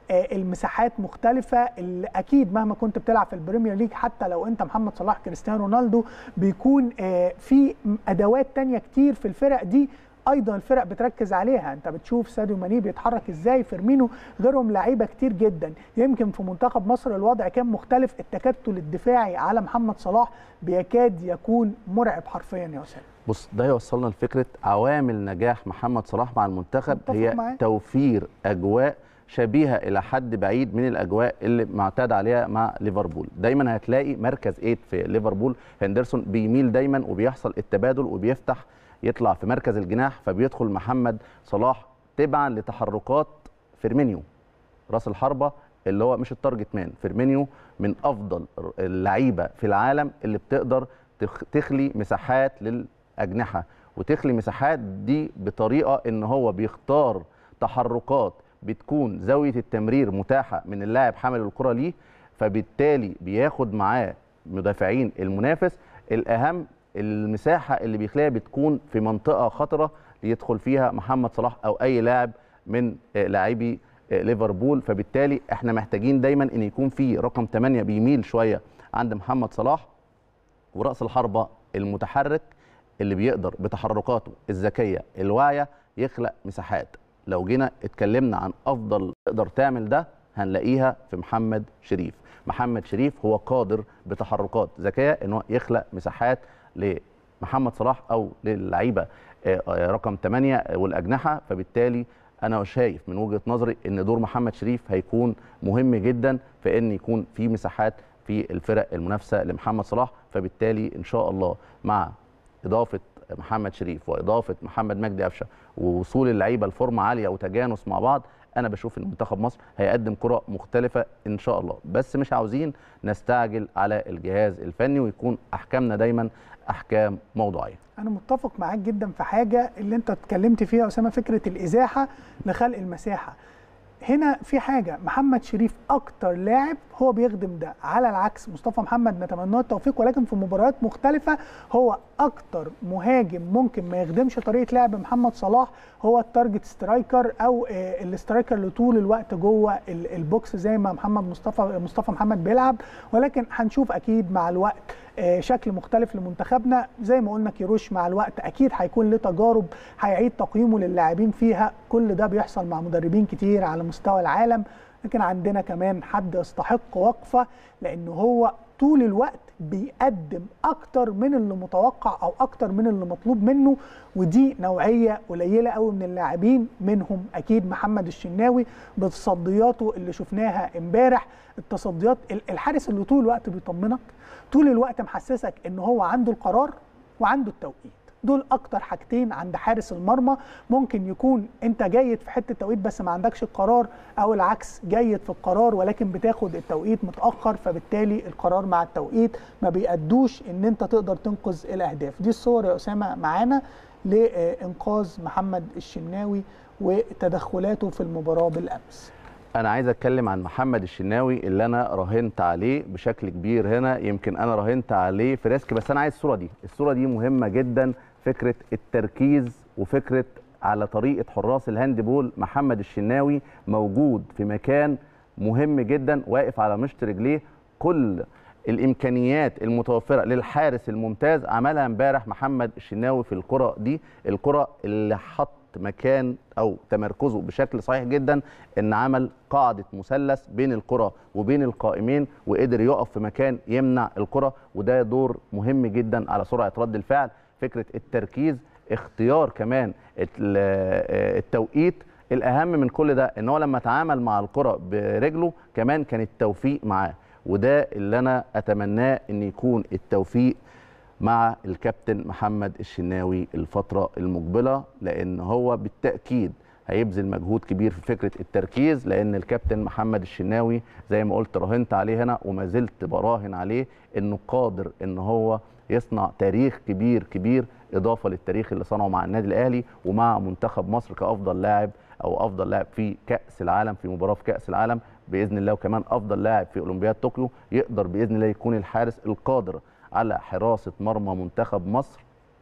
آه، المساحات مختلفه اللي اكيد مهما كنت بتلعب في البريمير ليج حتى لو انت محمد صلاح كريستيانو رونالدو بيكون آه، في ادوات تانية كتير في الفرق دي ايضا الفرق بتركز عليها انت بتشوف ساديو ماني بيتحرك ازاي فيرمينو غيرهم لعيبه كتير جدا يمكن في منتخب مصر الوضع كان مختلف التكتل الدفاعي على محمد صلاح بيكاد يكون مرعب حرفيا يا اسامه بص ده يوصلنا لفكره عوامل نجاح محمد صلاح مع المنتخب متفق هي معاك. توفير اجواء شبيهه الى حد بعيد من الاجواء اللي معتاد عليها مع ليفربول دايما هتلاقي مركز 8 في ليفربول هندرسون بيميل دايما وبيحصل التبادل وبيفتح يطلع في مركز الجناح فبيدخل محمد صلاح تبعا لتحركات فيرمينيو راس الحربه اللي هو مش التارجت مان فيرمينيو من افضل اللعيبه في العالم اللي بتقدر تخ- تخلي مساحات للاجنحه وتخلي مساحات دي بطريقه ان هو بيختار تحركات بتكون زاويه التمرير متاحه من اللاعب حامل الكره ليه فبالتالي بياخد معاه مدافعين المنافس الاهم المساحه اللي بيخليها بتكون في منطقه خطره يدخل فيها محمد صلاح او اي لاعب من آه، لاعبي آه، ليفربول فبالتالي احنا محتاجين دايما ان يكون في رقم 8 بيميل شويه عند محمد صلاح وراس الحربه المتحرك اللي بيقدر بتحركاته الذكيه الواعيه يخلق مساحات لو جينا اتكلمنا عن افضل تقدر تعمل ده هنلاقيها في محمد شريف محمد شريف هو قادر بتحركات ذكيه ان هو يخلق مساحات لمحمد صلاح او للعيبه آه، آه، رقم 8 والاجنحه فبالتالي انا شايف من وجهه نظري ان دور محمد شريف هيكون مهم جدا في ان يكون في مساحات في الفرق المنافسه لمحمد صلاح فبالتالي ان شاء الله مع اضافه محمد شريف واضافه محمد مجدي قفشه ووصول اللعيبه لفورمه عاليه وتجانس مع بعض انا بشوف ان منتخب مصر هيقدم كره مختلفه ان شاء الله بس مش عاوزين نستعجل على الجهاز الفني ويكون احكامنا دايما احكام موضوعيه انا متفق معاك جدا في حاجه اللي انت اتكلمت فيها يا اسامه فكره الازاحه لخلق المساحه هنا في حاجه محمد شريف اكتر لاعب هو بيخدم ده على العكس مصطفى محمد نتمنى له التوفيق ولكن في مباريات مختلفه هو اكتر مهاجم ممكن ما يخدمش طريقه لعب محمد صلاح هو التارجت سترايكر او آه، الاسترايكر اللي طول الوقت جوه ال- البوكس زي ما محمد مصطفى مصطفى محمد بيلعب ولكن هنشوف اكيد مع الوقت آه، شكل مختلف لمنتخبنا زي ما قلنا كيروش مع الوقت اكيد هيكون له تجارب هيعيد تقييمه للاعبين فيها كل ده بيحصل مع مدربين كتير على مستوى العالم لكن عندنا كمان حد يستحق وقفه لانه هو طول الوقت بيقدم اكتر من اللي متوقع او اكتر من اللي مطلوب منه ودي نوعيه قليله قوي من اللاعبين منهم اكيد محمد الشناوي بتصدياته اللي شفناها امبارح التصديات الحارس اللي طول الوقت بيطمنك طول الوقت محسسك ان هو عنده القرار وعنده التوقيت دول اكتر حاجتين عند حارس المرمى ممكن يكون انت جيد في حته التوقيت بس ما عندكش القرار او العكس جيد في القرار ولكن بتاخد التوقيت متاخر فبالتالي القرار مع التوقيت ما بيأدوش ان انت تقدر تنقذ الاهداف دي الصور يا اسامه معانا لانقاذ محمد الشناوي وتدخلاته في المباراه بالامس انا عايز اتكلم عن محمد الشناوي اللي انا راهنت عليه بشكل كبير هنا يمكن انا راهنت عليه في ريسك بس انا عايز الصوره دي الصوره دي مهمه جدا فكره التركيز وفكره على طريقه حراس الهاندبول محمد الشناوي موجود في مكان مهم جدا واقف على مشط رجليه كل الامكانيات المتوفره للحارس الممتاز عملها امبارح محمد الشناوي في الكره دي الكره اللي حط مكان او تمركزه بشكل صحيح جدا ان عمل قاعده مثلث بين الكره وبين القائمين وقدر يقف في مكان يمنع الكره وده دور مهم جدا على سرعه رد الفعل فكره التركيز اختيار كمان التوقيت الاهم من كل ده ان هو لما تعامل مع الكره برجله كمان كان التوفيق معاه وده اللي انا اتمناه ان يكون التوفيق مع الكابتن محمد الشناوي الفتره المقبله لان هو بالتاكيد هيبذل مجهود كبير في فكره التركيز لان الكابتن محمد الشناوي زي ما قلت راهنت عليه هنا وما زلت براهن عليه انه قادر ان هو يصنع تاريخ كبير كبير اضافه للتاريخ اللي صنعه مع النادي الاهلي ومع منتخب مصر كافضل لاعب او افضل لاعب في كاس العالم في مباراه في كاس العالم باذن الله وكمان افضل لاعب في اولمبياد طوكيو يقدر باذن الله يكون الحارس القادر على حراسه مرمى منتخب مصر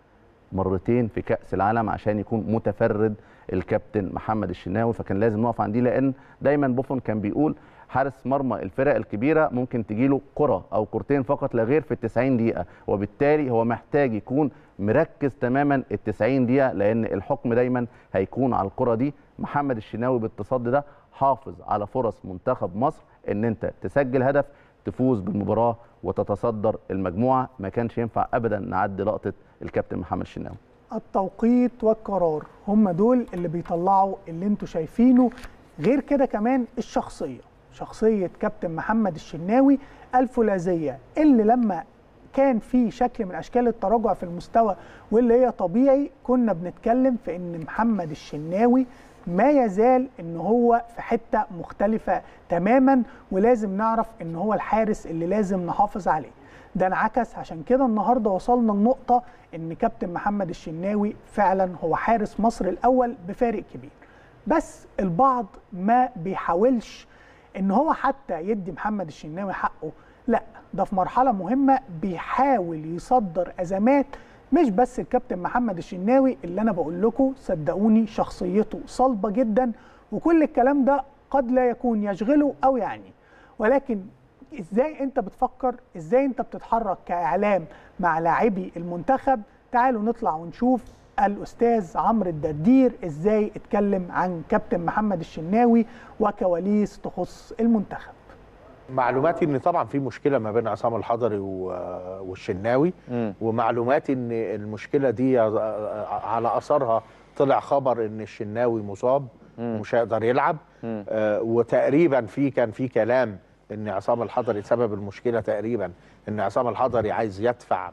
مرتين في كاس العالم عشان يكون متفرد الكابتن محمد الشناوي فكان لازم نقف عندي لان دايما بوفون كان بيقول حارس مرمى الفرق الكبيره ممكن تجيله كره او كرتين فقط لا غير في ال 90 دقيقه وبالتالي هو محتاج يكون مركز تماما ال 90 دقيقه لان الحكم دايما هيكون على الكره دي محمد الشناوي بالتصدي ده حافظ على فرص منتخب مصر ان انت تسجل هدف تفوز بالمباراه وتتصدر المجموعه ما كانش ينفع ابدا نعدي لقطه الكابتن محمد الشناوي التوقيت والقرار هم دول اللي بيطلعوا اللي انتوا شايفينه غير كده كمان الشخصيه شخصيه كابتن محمد الشناوي الفولاذيه اللي لما كان في شكل من اشكال التراجع في المستوى واللي هي طبيعي كنا بنتكلم في ان محمد الشناوي ما يزال ان هو في حته مختلفه تماما ولازم نعرف ان هو الحارس اللي لازم نحافظ عليه ده انعكس عشان كده النهارده وصلنا لنقطه ان كابتن محمد الشناوي فعلا هو حارس مصر الاول بفارق كبير بس البعض ما بيحاولش ان هو حتى يدي محمد الشناوي حقه لا ده في مرحله مهمه بيحاول يصدر ازمات مش بس الكابتن محمد الشناوي اللي انا بقول لكم صدقوني شخصيته صلبه جدا وكل الكلام ده قد لا يكون يشغله او يعني ولكن ازاي انت بتفكر ازاي انت بتتحرك كاعلام مع لاعبي المنتخب تعالوا نطلع ونشوف الاستاذ عمرو الدردير ازاي اتكلم عن كابتن محمد الشناوي وكواليس تخص المنتخب معلوماتي ان طبعا في مشكله ما بين عصام الحضري و- والشناوي ومعلوماتي ان المشكله دي على اثرها طلع خبر ان الشناوي مصاب مش هيقدر يلعب آه، وتقريبا في كان في كلام ان عصام الحضري سبب المشكله تقريبا ان عصام الحضري عايز يدفع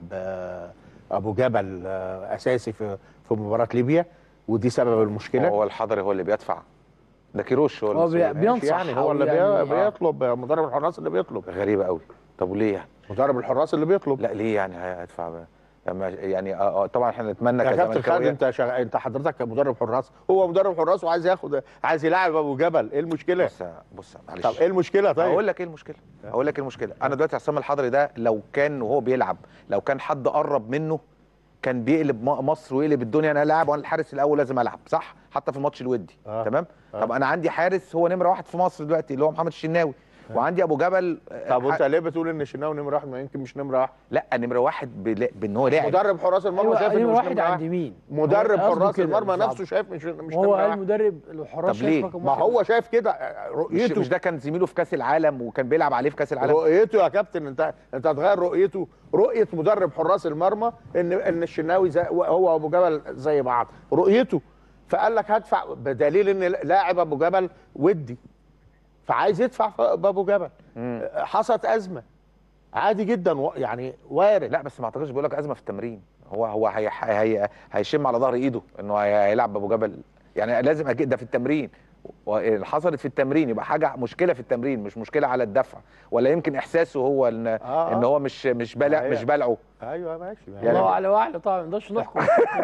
ابو جبل آه، اساسي في في مباراه ليبيا ودي سبب المشكله هو الحضري هو اللي بيدفع ده كيروش هو هو اللي بي- بينصح يعني هو أو اللي يعني- بي- بيطلب مدرب الحراس اللي بيطلب غريبه قوي طب وليه يعني؟ مدرب الحراس اللي بيطلب لا ليه يعني هيدفع بقى؟ لما يعني آه آه طبعا احنا نتمنى يا كابتن خالد كزملكاويه انت شغ... انت حضرتك كمدرب حراس هو مدرب حراس وعايز ياخد عايز يلاعب ابو جبل ايه المشكله بص بص معلش طب ايه المشكله طيب هقول لك ايه المشكله هقول لك ايه المشكله انا دلوقتي عصام الحضري ده لو كان وهو بيلعب لو كان حد قرب منه كان بيقلب م- مصر ويقلب الدنيا انا لاعب وانا الحارس الاول لازم العب صح حتى في الماتش الودي آه. تمام آه. طب انا عندي حارس هو نمره واحد في مصر دلوقتي اللي هو محمد الشناوي وعندي ابو جبل آه، طب ح- وانت ليه بتقول ان الشناوي نمره واحد ما يمكن مش نمره واحد لا نمره واحد بلا- بان هو لاعب مدرب حراس المرمى ايوه شايف أيوة انه مش واحد نمره عند واحد مين مدرب هو قصده حراس كده المرمى بالظبط. نفسه شايف مش مش وهو نمره قال واحد مدرب الحراس طب ليه؟ شايف رقم ما واحد. هو شايف كده مش, رؤيته مش ده كان زميله في كاس العالم وكان بيلعب عليه في كاس العالم رؤيته يا كابتن انت انت هتغير رؤيته رؤيه مدرب حراس المرمى ان ان الشناوي زي هو وابو جبل زي بعض رؤيته فقال لك هدفع بدليل ان لاعب ابو جبل ودي فعايز يدفع في- بابو جبل حصلت ازمه عادي جدا و- يعني وارد لا بس ما اعتقدش بيقول لك ازمه في التمرين هو هو هي هي هيشم على ظهر ايده انه هي- هيلعب ابو جبل يعني لازم اكيد ده في التمرين و- حصلت في التمرين يبقى حاجه مشكله في التمرين مش مشكله على الدفع ولا يمكن احساسه هو ان آه، آه. ان هو مش مش بلع أيوة. مش بلعه ايوه ماشي يعني- الله اعلى واعلى طبعا ما نقدرش نحكم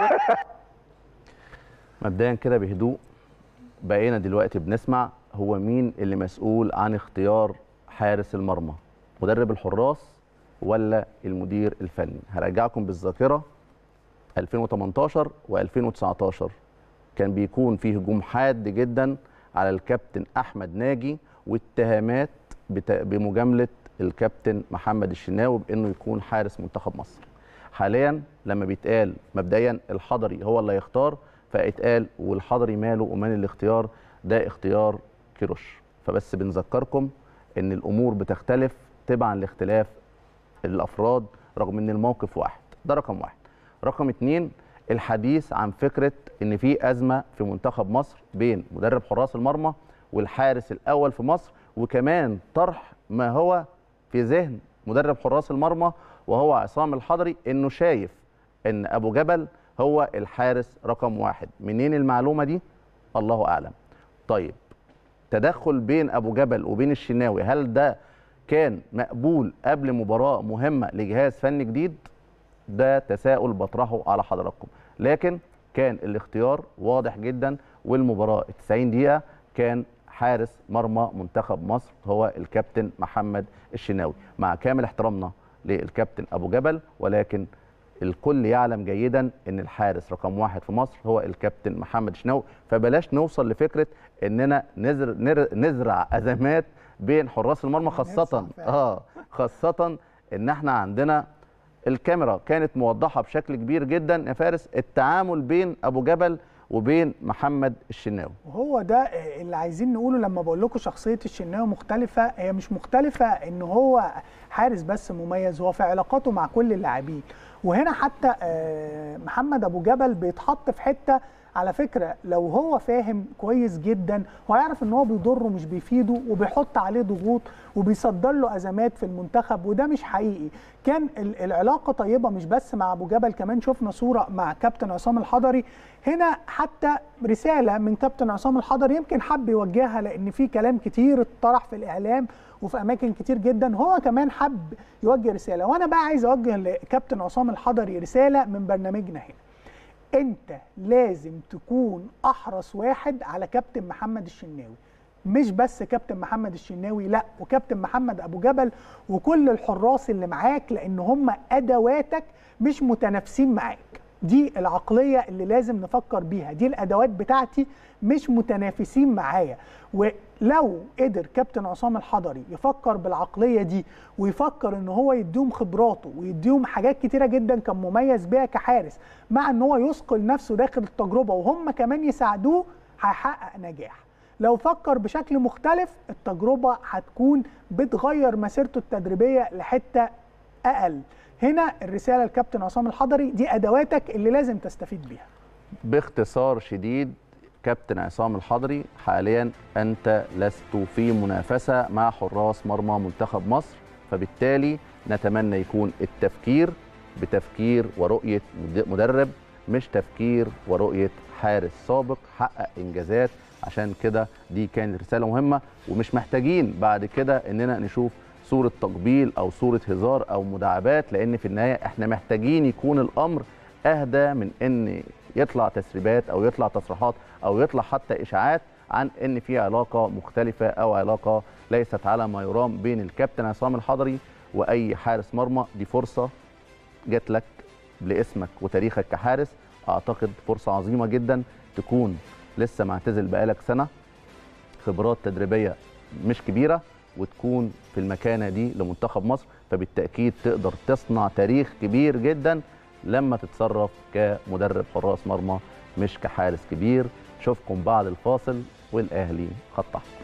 مبدئيا كده بهدوء بقينا دلوقتي بنسمع هو مين اللي مسؤول عن اختيار حارس المرمى مدرب الحراس ولا المدير الفني هرجعكم بالذاكره 2018 و2019 كان بيكون فيه هجوم حاد جدا على الكابتن احمد ناجي واتهامات بت- بمجامله الكابتن محمد الشناوي بانه يكون حارس منتخب مصر حاليا لما بيتقال مبدئيا الحضري هو اللي هيختار فاتقال والحضري ماله ومان الاختيار ده اختيار كيروش فبس بنذكركم ان الامور بتختلف تبعا لاختلاف الافراد رغم ان الموقف واحد ده رقم واحد رقم اتنين الحديث عن فكره ان في ازمه في منتخب مصر بين مدرب حراس المرمى والحارس الاول في مصر وكمان طرح ما هو في ذهن مدرب حراس المرمى وهو عصام الحضري انه شايف ان ابو جبل هو الحارس رقم واحد منين المعلومه دي الله اعلم طيب تدخل بين ابو جبل وبين الشناوي هل ده كان مقبول قبل مباراه مهمه لجهاز فني جديد ده تساؤل بطرحه على حضراتكم لكن كان الاختيار واضح جدا والمباراه 90 دقيقه كان حارس مرمى منتخب مصر هو الكابتن محمد الشناوي مع كامل احترامنا للكابتن ابو جبل ولكن الكل يعلم جيدا ان الحارس رقم واحد في مصر هو الكابتن محمد شناوي فبلاش نوصل لفكره اننا نزر نر- نزرع ازمات بين حراس المرمى خاصه فعلا. اه خاصه ان احنا عندنا الكاميرا كانت موضحه بشكل كبير جدا يا فارس التعامل بين ابو جبل وبين محمد الشناوي وهو ده اللي عايزين نقوله لما بقول لكم شخصيه الشناوي مختلفه هي مش مختلفه ان هو حارس بس مميز هو في علاقاته مع كل اللاعبين وهنا حتى آه، محمد ابو جبل بيتحط في حته على فكره لو هو فاهم كويس جدا هو يعرف ان هو بيضره مش بيفيده وبيحط عليه ضغوط وبيصدر له ازمات في المنتخب وده مش حقيقي كان ال- العلاقه طيبه مش بس مع ابو جبل كمان شفنا صوره مع كابتن عصام الحضري هنا حتى رساله من كابتن عصام الحضري يمكن حب يوجهها لان في كلام كتير اتطرح في الاعلام وفي اماكن كتير جدا هو كمان حب يوجه رساله وانا بقى عايز اوجه لكابتن عصام الحضري رساله من برنامجنا هنا انت لازم تكون احرص واحد على كابتن محمد الشناوي مش بس كابتن محمد الشناوي لا وكابتن محمد ابو جبل وكل الحراس اللي معاك لان هم ادواتك مش متنافسين معاك دي العقليه اللي لازم نفكر بيها دي الادوات بتاعتي مش متنافسين معايا ولو قدر كابتن عصام الحضري يفكر بالعقليه دي ويفكر ان هو يديهم خبراته ويديهم حاجات كتيره جدا كان مميز بيها كحارس مع ان هو يثقل نفسه داخل التجربه وهم كمان يساعدوه هيحقق نجاح لو فكر بشكل مختلف التجربه هتكون بتغير مسيرته التدريبيه لحته اقل هنا الرساله للكابتن عصام الحضري دي ادواتك اللي لازم تستفيد بيها باختصار شديد كابتن عصام الحضري حاليا انت لست في منافسه مع حراس مرمى منتخب مصر فبالتالي نتمنى يكون التفكير بتفكير ورؤيه مد- مدرب مش تفكير ورؤيه حارس سابق حقق انجازات عشان كده دي كانت رساله مهمه ومش محتاجين بعد كده اننا نشوف صوره تقبيل او صوره هزار او مداعبات لان في النهايه احنا محتاجين يكون الامر اهدى من ان يطلع تسريبات او يطلع تصريحات او يطلع حتى اشاعات عن ان في علاقه مختلفه او علاقه ليست على ما يرام بين الكابتن عصام الحضري واي حارس مرمى دي فرصه جات لك لاسمك وتاريخك كحارس اعتقد فرصه عظيمه جدا تكون لسه معتزل بقالك سنه خبرات تدريبيه مش كبيره وتكون في المكانه دي لمنتخب مصر فبالتاكيد تقدر تصنع تاريخ كبير جدا لما تتصرف كمدرب حراس مرمى مش كحارس كبير اشوفكم بعد الفاصل والاهلي خط احمر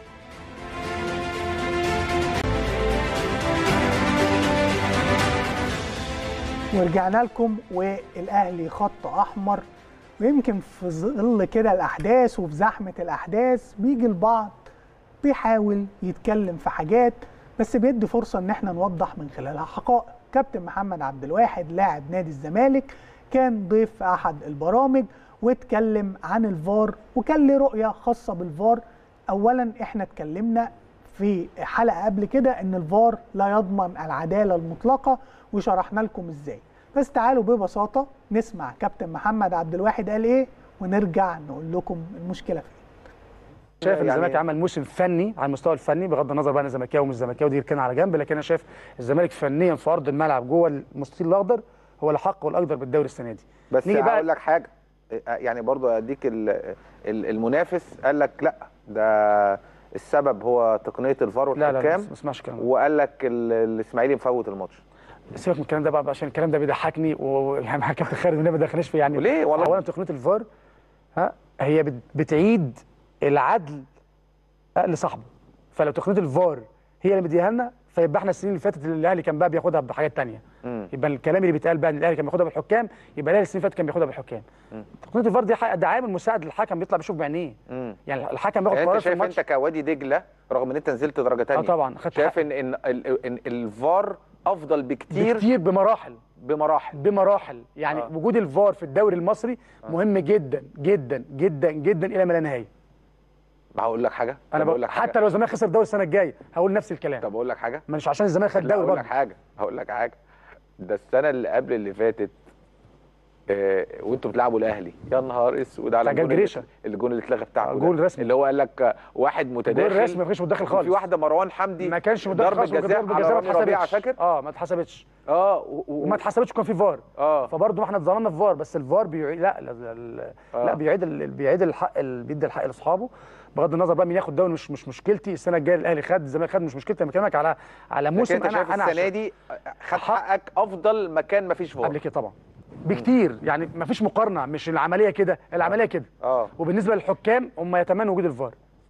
ورجعنا لكم والاهلي خط احمر ويمكن في ظل كده الاحداث وفي زحمه الاحداث بيجي البعض بيحاول يتكلم في حاجات بس بيدي فرصه ان احنا نوضح من خلالها حقائق كابتن محمد عبد الواحد لاعب نادي الزمالك كان ضيف في احد البرامج واتكلم عن الفار وكان له رؤيه خاصه بالفار اولا احنا اتكلمنا في حلقه قبل كده ان الفار لا يضمن العداله المطلقه وشرحنا لكم ازاي بس تعالوا ببساطه نسمع كابتن محمد عبد الواحد قال ايه ونرجع نقول لكم المشكله فين شايف ان يعني- الزمالك عمل موسم فني على المستوى الفني بغض النظر بقى انا زملكاوي ومش زملكاوي دي كان على جنب لكن انا شايف الزمالك فنيا في ارض الملعب جوه المستطيل الاخضر هو الاحق والاقدر بالدوري السنه دي بس نيجي بقى- هقول لك حاجه يعني برضو اديك ال- ال- المنافس قال لك لا ده السبب هو تقنيه الفار لا لا لا والحكام ما اسمعش الكلام ده وقال لك ال- الاسماعيلي مفوت الماتش سيبك من الكلام ده بقى عشان الكلام ده بيضحكني ويعني مع كابتن خالد والنبي ما دخلناش في يعني وليه والله؟ اولا تقنيه الفار ها هي بت- بتعيد العدل لصاحبه فلو تقنيه الفار هي اللي مديها لنا فيبقى احنا السنين اللي فاتت اللي الاهلي كان بقى بياخدها بحاجات تانية مم. يبقى الكلام اللي بيتقال بقى ان الاهلي كان بياخدها بالحكام يبقى الاهلي السنين اللي فاتت كان بياخدها بالحكام تقنيه الفار دي حق- ده عامل مساعد للحكم بيطلع بيشوف بعينيه مم. يعني الحكم بياخد يعني قرار انت في شايف الماتش انت كوادي دجله رغم ان انت نزلت درجه تانية طبعا، خدت شايف حقي. ان ان ال- ان الفار افضل بكتير, كتير بمراحل بمراحل بمراحل يعني آه. آه. وجود الفار في الدوري المصري آه. مهم جدا جدا جدا جدا الى ما لا نهايه هقول لك حاجه انا طب اقول بقول لك حاجه حتى لو الزمالك خسر الدوري السنه الجايه هقول نفس الكلام طب اقول لك حاجه مش عشان الزمالك خد لا الدوري هقول لك برضه حاجه هقول لك حاجه ده السنه اللي قبل اللي فاتت آه وانتوا بتلعبوا الاهلي يا نهار اسود على بتاع الجون اللي- جريشة. الجون اللي اتلغى بتاعكم آه، ده. جول رسمي. اللي هو قال لك آه، واحد متداخل جول رسمي ما كانش متداخل خالص وفي واحده مروان حمدي ما كانش متداخل ضربه خالص جزاء ضربة على جزاء رامي ما ربيعه اتحسبتش فاكر اه ما اتحسبتش اه و... و... وما اتحسبتش كان في فار اه فبرضه احنا اتظلمنا في فار بس الفار بيعيد لا لا, لا, آه. لا بيعيد ال... بيعيد الحق ال... بيدي الحق لاصحابه بغض النظر بقى مين ياخد دوري مش مش مشكلتي السنه الجايه الاهلي خد الزمالك خد مش مشكلتي انا بكلمك على على لكن موسم انت شايف انا السنه عشان- دي خد حقك افضل مكان ما فيش فار قبل كده طبعا بكتير يعني ما فيش مقارنه مش العمليه كده العمليه كده اه وبالنسبه للحكام هم يتمنوا وجود الفار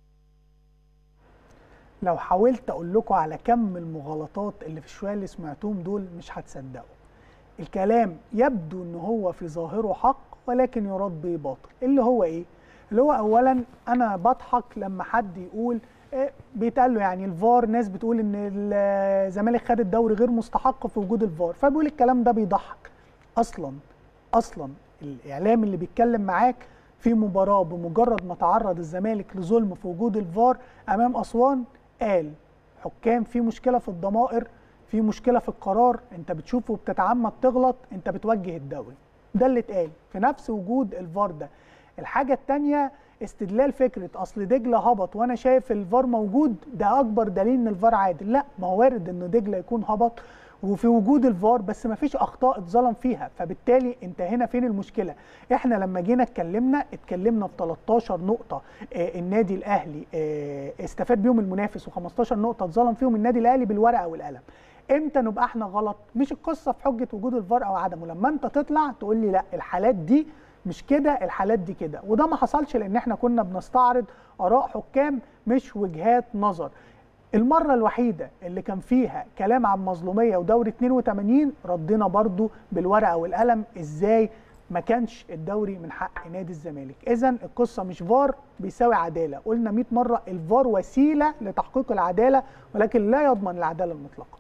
لو حاولت اقول لكم على كم المغالطات اللي في الشويه اللي سمعتوهم دول مش هتصدقوا الكلام يبدو ان هو في ظاهره حق ولكن يراد به باطل اللي هو ايه اللي هو اولا انا بضحك لما حد يقول إيه بيتقال له يعني الفار ناس بتقول ان الزمالك خد الدوري غير مستحق في وجود الفار فبيقول الكلام ده بيضحك اصلا اصلا الاعلام اللي بيتكلم معاك في مباراه بمجرد ما تعرض الزمالك لظلم في وجود الفار امام اسوان قال حكام في مشكله في الضمائر في مشكله في القرار انت بتشوفه وبتتعمد تغلط انت بتوجه الدوري ده اللي اتقال في نفس وجود الفار ده الحاجه الثانيه استدلال فكره اصل دجله هبط وانا شايف الفار موجود ده اكبر دليل ان الفار عادل لا ما هو وارد ان دجله يكون هبط وفي وجود الفار بس ما فيش اخطاء اتظلم فيها فبالتالي انت هنا فين المشكله احنا لما جينا اتكلمنا اتكلمنا في 13 نقطه آه النادي الاهلي آه استفاد بيهم المنافس و15 نقطه اتظلم فيهم النادي الاهلي بالورقه والقلم امتى نبقى احنا غلط مش القصه في حجه وجود الفار او عدمه لما انت تطلع تقول لي لا الحالات دي مش كده الحالات دي كده وده ما حصلش لان احنا كنا بنستعرض اراء حكام مش وجهات نظر المرة الوحيدة اللي كان فيها كلام عن مظلومية ودوري 82 ردينا برضو بالورقة والقلم ازاي ما كانش الدوري من حق نادي الزمالك اذا القصة مش فار بيساوي عدالة قلنا 100 مرة الفار وسيلة لتحقيق العدالة ولكن لا يضمن العدالة المطلقة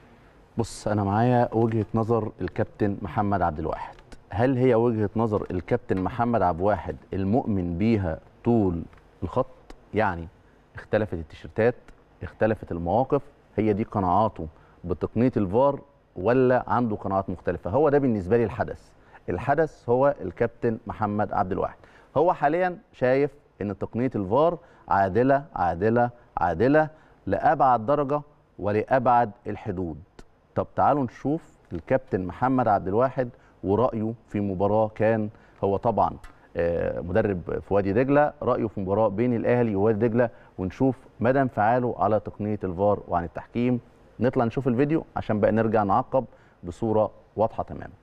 بص انا معايا وجهه نظر الكابتن محمد عبد الواحد هل هي وجهه نظر الكابتن محمد عبد الواحد المؤمن بيها طول الخط يعني اختلفت التيشيرتات اختلفت المواقف هي دي قناعاته بتقنيه الفار ولا عنده قناعات مختلفه هو ده بالنسبه لي الحدث الحدث هو الكابتن محمد عبد الواحد هو حاليا شايف ان تقنيه الفار عادله عادله عادله لابعد درجه ولابعد الحدود طب تعالوا نشوف الكابتن محمد عبد الواحد ورايه في مباراه كان هو طبعا آه، مدرب في وادي دجله رايه في مباراه بين الاهلي ووادي دجله ونشوف مدى انفعاله على تقنيه الفار وعن التحكيم نطلع نشوف الفيديو عشان بقى نرجع نعقب بصوره واضحه تماما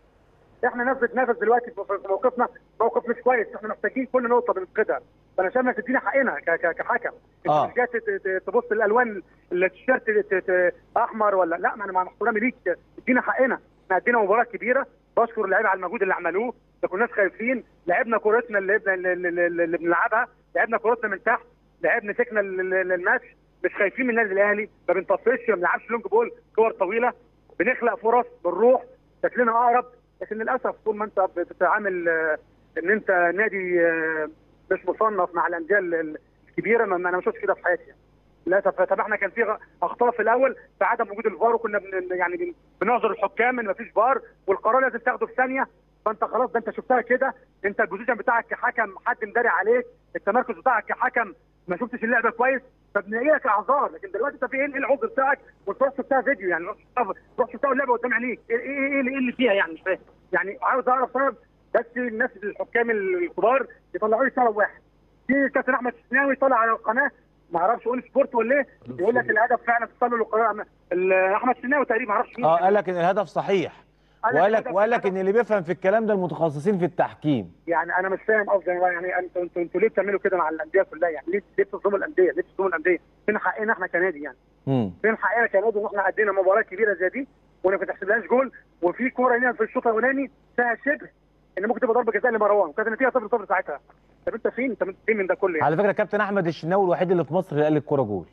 احنا ناس بتنافس دلوقتي في في موقفنا موقف مش كويس احنا محتاجين كل نقطه بنفقدها فانا شايف انك تدينا حقنا ك- ك- كحكم انت آه. مش جاي ت- ت- تبص الالوان التيشيرت ت- ت- احمر ولا لا ما انا مع احترامي ليك ادينا حقنا احنا ادينا مباراه كبيره بشكر اللعيبه على المجهود اللي عملوه ما كناش خايفين لعبنا كورتنا اللي, اللي, اللي, اللي بنلعبها لعبنا كورتنا من تحت لعبنا مسكنا ال- ال- الماتش مش خايفين من النادي الاهلي ما بنطفش ما بنلعبش لونج بول كور طويله بنخلق فرص بنروح شكلنا اقرب لكن للاسف طول ما انت بتتعامل آه، ان انت نادي آه، مش مصنف مع الانديه ال- الكبيره ما ما انا ما شفتش كده في حياتي يعني. للاسف طب احنا كان في غ- اخطاء في الاول في عدم وجود الفار وكنا بن يعني بن- بنعذر الحكام ان ما فيش فار والقرار لازم تاخده في ثانيه فانت خلاص ده انت شفتها كده انت البوزيشن بتاعك كحكم حد مداري عليك التمركز بتاعك كحكم ما شفتش اللعبه كويس فبنلاقي لك اعذار لكن دلوقتي انت في ايه إيه العذر بتاعك وتروح شفتها فيديو يعني روح شفتها روح شفتها اللعبه قدام عينيك ايه ايه ايه اللي- إيه اللي فيها يعني مش فاهم يعني عاوز اعرف سبب بس الناس الحكام الكبار يطلعوا لي سبب واحد في كابتن احمد الشناوي طالع على القناه ما اعرفش اون سبورت ولا ايه يقول لك الهدف فعلا تصلوا للقناه ال- احمد الشناوي تقريبا ما اعرفش مين اه قال لك ان الهدف صحيح قال لك وقال لك الهدف- وقال لك ان اللي بيفهم في الكلام ده المتخصصين في التحكيم يعني انا مش فاهم قصدي يعني انتوا انتوا انتوا ليه بتعملوا كده مع الانديه كلها يعني ليه ليه بتظلموا الانديه ليه بتظلموا الانديه فين حقنا احنا كنادي يعني امم فين حقنا كنادي ان احنا ادينا مباراه كبيره زي دي وما فتحتلهاش جول وفي كوره هنا في الشوط الاولاني فيها شبه ان ممكن تبقى ضربه جزاء لمروان وكانت النتيجه 0 0 ساعتها طب انت فين انت فين من ده كله يعني على فكره كابتن احمد الشناوي الوحيد اللي في مصر اللي قال الكوره جول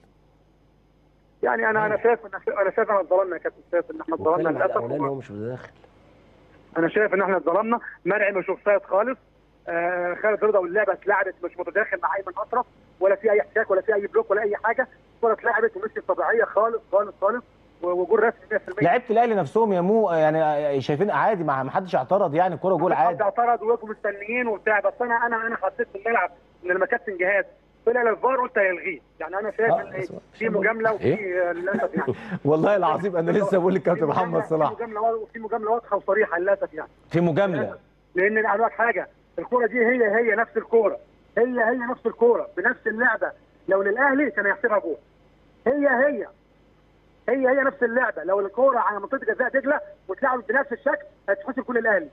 يعني انا انا شايف انا شايف انا اتظلمنا يا كابتن شايف ان احنا اتظلمنا واتكلم على للاسف الاولاني هو مش متداخل انا شايف ان احنا اتظلمنا مرعي مش اوفسايد خالص آه خالد رضا واللعبه اتلعبت مش متداخل مع ايمن اشرف ولا في اي احتكاك ولا في اي بلوك ولا اي حاجه الكره اتلعبت ومشيت طبيعيه خالص خالص خالص وجول رسمي 100% لعيبه الاهلي نفسهم يا مو يعني شايفين عادي ما ما حدش اعترض يعني الكوره جول حد عادي اعترض وقفوا مستنيين وبتاع بس انا انا انا حسيت في الملعب ان لما كابتن جهاد طلع للفار قلت هيلغيه يعني انا شايف آه، ان بس- في مجامله وفي إيه؟ للاسف يعني والله العظيم انا لسه بقول للكابتن في محمد مجاملة- صلاح في مجامله وفي مجامله واضحه وصريحه للاسف يعني في مجامله لان انا اقول لك حاجه الكوره دي هي هي نفس الكوره هي هي نفس الكوره بنفس اللعبه لو للاهلي كان هيحسبها جول هي هي هي هي نفس اللعبه لو الكوره على منطقه جزاء دجله واتلعبت بنفس الشكل هتتحسب كل الاهلي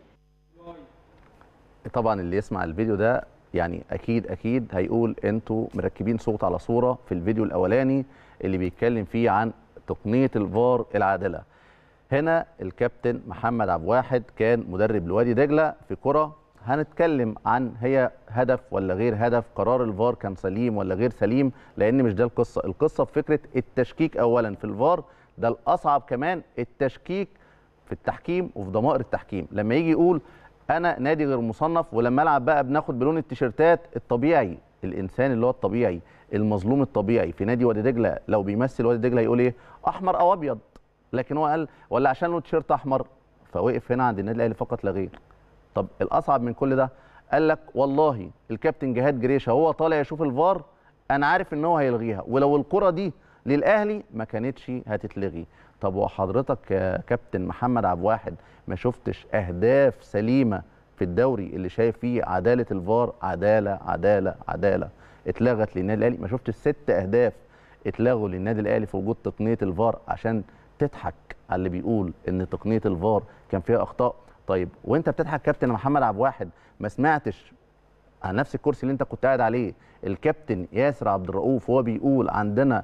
طبعا اللي يسمع الفيديو ده يعني اكيد اكيد هيقول انتوا مركبين صوت على صوره في الفيديو الاولاني اللي بيتكلم فيه عن تقنيه الفار العادله هنا الكابتن محمد عبد الواحد كان مدرب لوادي دجله في كره هنتكلم عن هي هدف ولا غير هدف قرار الفار كان سليم ولا غير سليم لان مش ده القصه القصه في فكره التشكيك اولا في الفار ده الاصعب كمان التشكيك في التحكيم وفي ضمائر التحكيم لما يجي يقول انا نادي غير مصنف ولما العب بقى بناخد بلون التيشيرتات الطبيعي الانسان اللي هو الطبيعي المظلوم الطبيعي في نادي وادي دجله لو بيمثل وادي دجله يقول ايه احمر او ابيض لكن هو قال ولا عشان له تيشيرت احمر فوقف هنا عند النادي الاهلي فقط لا غير طب الاصعب من كل ده قال لك والله الكابتن جهاد جريشه هو طالع يشوف الفار انا عارف ان هو هيلغيها ولو الكره دي للاهلي ما كانتش هتتلغي طب وحضرتك يا كابتن محمد عبد الواحد ما شفتش اهداف سليمه في الدوري اللي شايف فيه عداله الفار عداله عداله عداله اتلغت للنادي الاهلي ما شفتش ست اهداف اتلغوا للنادي الاهلي في وجود تقنيه الفار عشان تضحك على اللي بيقول ان تقنيه الفار كان فيها اخطاء طيب وانت بتضحك كابتن محمد عبد الواحد ما سمعتش على نفس الكرسي اللي انت كنت قاعد عليه الكابتن ياسر عبد الرؤوف هو بيقول عندنا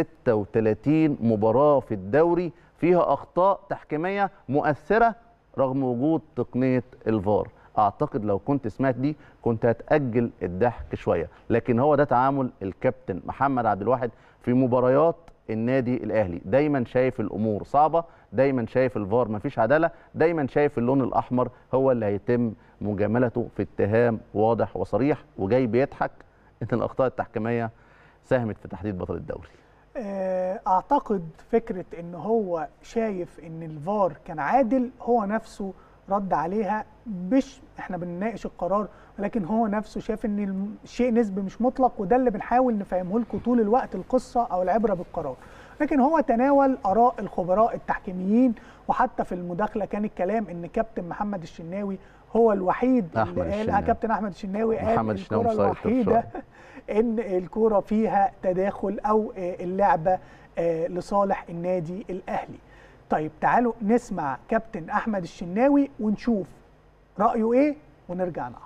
36 مباراه في الدوري فيها اخطاء تحكيميه مؤثره رغم وجود تقنيه الفار اعتقد لو كنت سمعت دي كنت هتاجل الضحك شويه لكن هو ده تعامل الكابتن محمد عبد الواحد في مباريات النادي الاهلي دايما شايف الامور صعبه دايما شايف الفار مفيش عداله دايما شايف اللون الاحمر هو اللي هيتم مجاملته في اتهام واضح وصريح وجاي بيضحك ان الاخطاء التحكيميه ساهمت في تحديد بطل الدوري آه، اعتقد فكره ان هو شايف ان الفار كان عادل هو نفسه رد عليها مش احنا بنناقش القرار ولكن هو نفسه شاف ان الشيء نسبي مش مطلق وده اللي بنحاول نفهمه لكم طول الوقت القصه او العبره بالقرار لكن هو تناول اراء الخبراء التحكيميين وحتى في المداخله كان الكلام ان كابتن محمد الشناوي هو الوحيد أحمد اللي قال الشناوي. آه كابتن احمد الشناوي قال محمد الشناوي الكره مسيطر الوحيده شوية. ان الكره فيها تداخل او آه، اللعبه آه، لصالح النادي الاهلي طيب تعالوا نسمع كابتن احمد الشناوي ونشوف رايه ايه ونرجع نعقب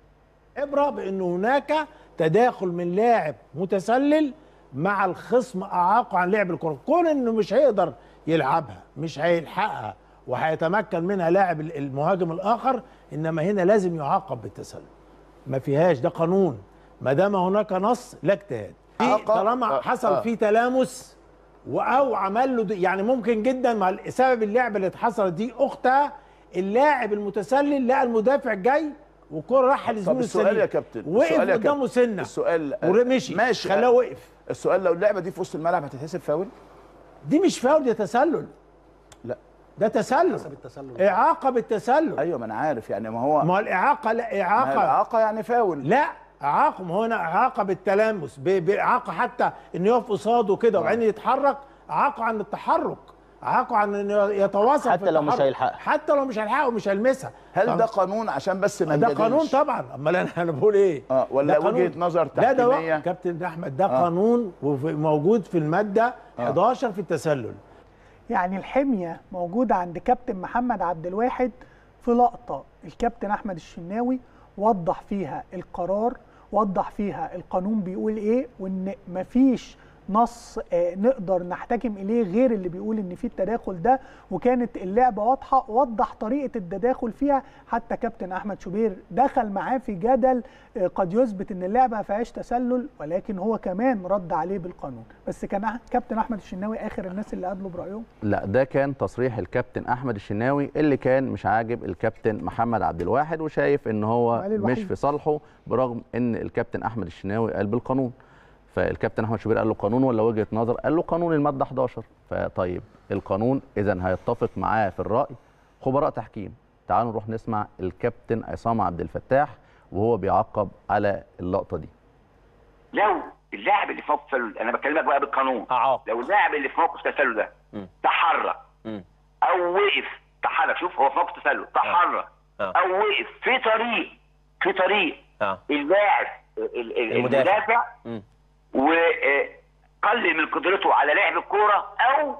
عبره بان هناك تداخل من لاعب متسلل مع الخصم اعاقه عن لعب الكره كون انه مش هيقدر يلعبها مش هيلحقها وهيتمكن منها لاعب المهاجم الاخر انما هنا لازم يعاقب بالتسلل ما فيهاش ده قانون ما دام هناك نص لا اجتهاد في عاقب. طالما آه، حصل آه. فيه تلامس و- او عمل له د- يعني ممكن جدا مع ال- سبب اللعبه اللي حصلت دي اختها اللاعب المتسلل لقى المدافع جاي والكره راح لزميله طب السؤال السليم. يا كابتن وقف السؤال يا قدامه كابتن. سنه السؤال ومشي ماشي خلاه وقف السؤال لو اللعبه دي في وسط الملعب هتتحسب فاول دي مش فاول دي تسلل لا ده تسلل حسب التسلل اعاقه بالتسلل ايوه ما انا عارف يعني ما هو ما هو الاعاقه لا ما هي اعاقه الاعاقه يعني فاول لا اعاقه ما هو هنا اعاقه بالتلامس ب- باعاقه حتى انه يقف قصاده كده وبعدين يتحرك اعاقه عن التحرك اعاقه عن انه يتواصل حتى في لو مش التحرك. هيلحقها. حتى لو مش هيلحقها ومش هيلمسها هل طب- ده قانون عشان بس ما ده نجادلش؟ قانون طبعا امال انا انا بقول ايه اه ولا ده قانون. وجهه نظر لا ده تحكيميه وق- كابتن احمد ده آه. قانون وموجود في الماده 11 في التسلل يعني الحميه موجوده عند كابتن محمد عبد الواحد في لقطه الكابتن احمد الشناوي وضح فيها القرار وضح فيها القانون بيقول ايه وان مفيش نص آه، نقدر نحتكم اليه غير اللي بيقول ان في التداخل ده وكانت اللعبه واضحه وضح طريقه التداخل فيها حتى كابتن احمد شوبير دخل معاه في جدل آه، قد يثبت ان اللعبه ما فيهاش تسلل ولكن هو كمان رد عليه بالقانون بس كان أح- كابتن احمد الشناوي اخر الناس اللي قابلوا برايهم لا ده كان تصريح الكابتن احمد الشناوي اللي كان مش عاجب الكابتن محمد عبد الواحد وشايف ان هو علي الوحيد. مش في صالحه برغم ان الكابتن احمد الشناوي قال بالقانون فالكابتن احمد شوبير قال له قانون ولا وجهه نظر قال له قانون الماده 11 فطيب القانون اذا هيتفق معاه في الراي خبراء تحكيم تعالوا نروح نسمع الكابتن عصام عبد الفتاح وهو بيعقب على اللقطه دي لو اللاعب اللي في موقف تسلل انا بكلمك بقى بالقانون اعاق لو اللاعب اللي في موقف تسلل ده مم. تحرك مم. او وقف تحرك شوف هو في موقف تسلل تحرك آه. او وقف في طريق في طريق اه اللاعب ال- ال- المدافع. المدافع مم. وقلل من قدرته على لعب الكوره او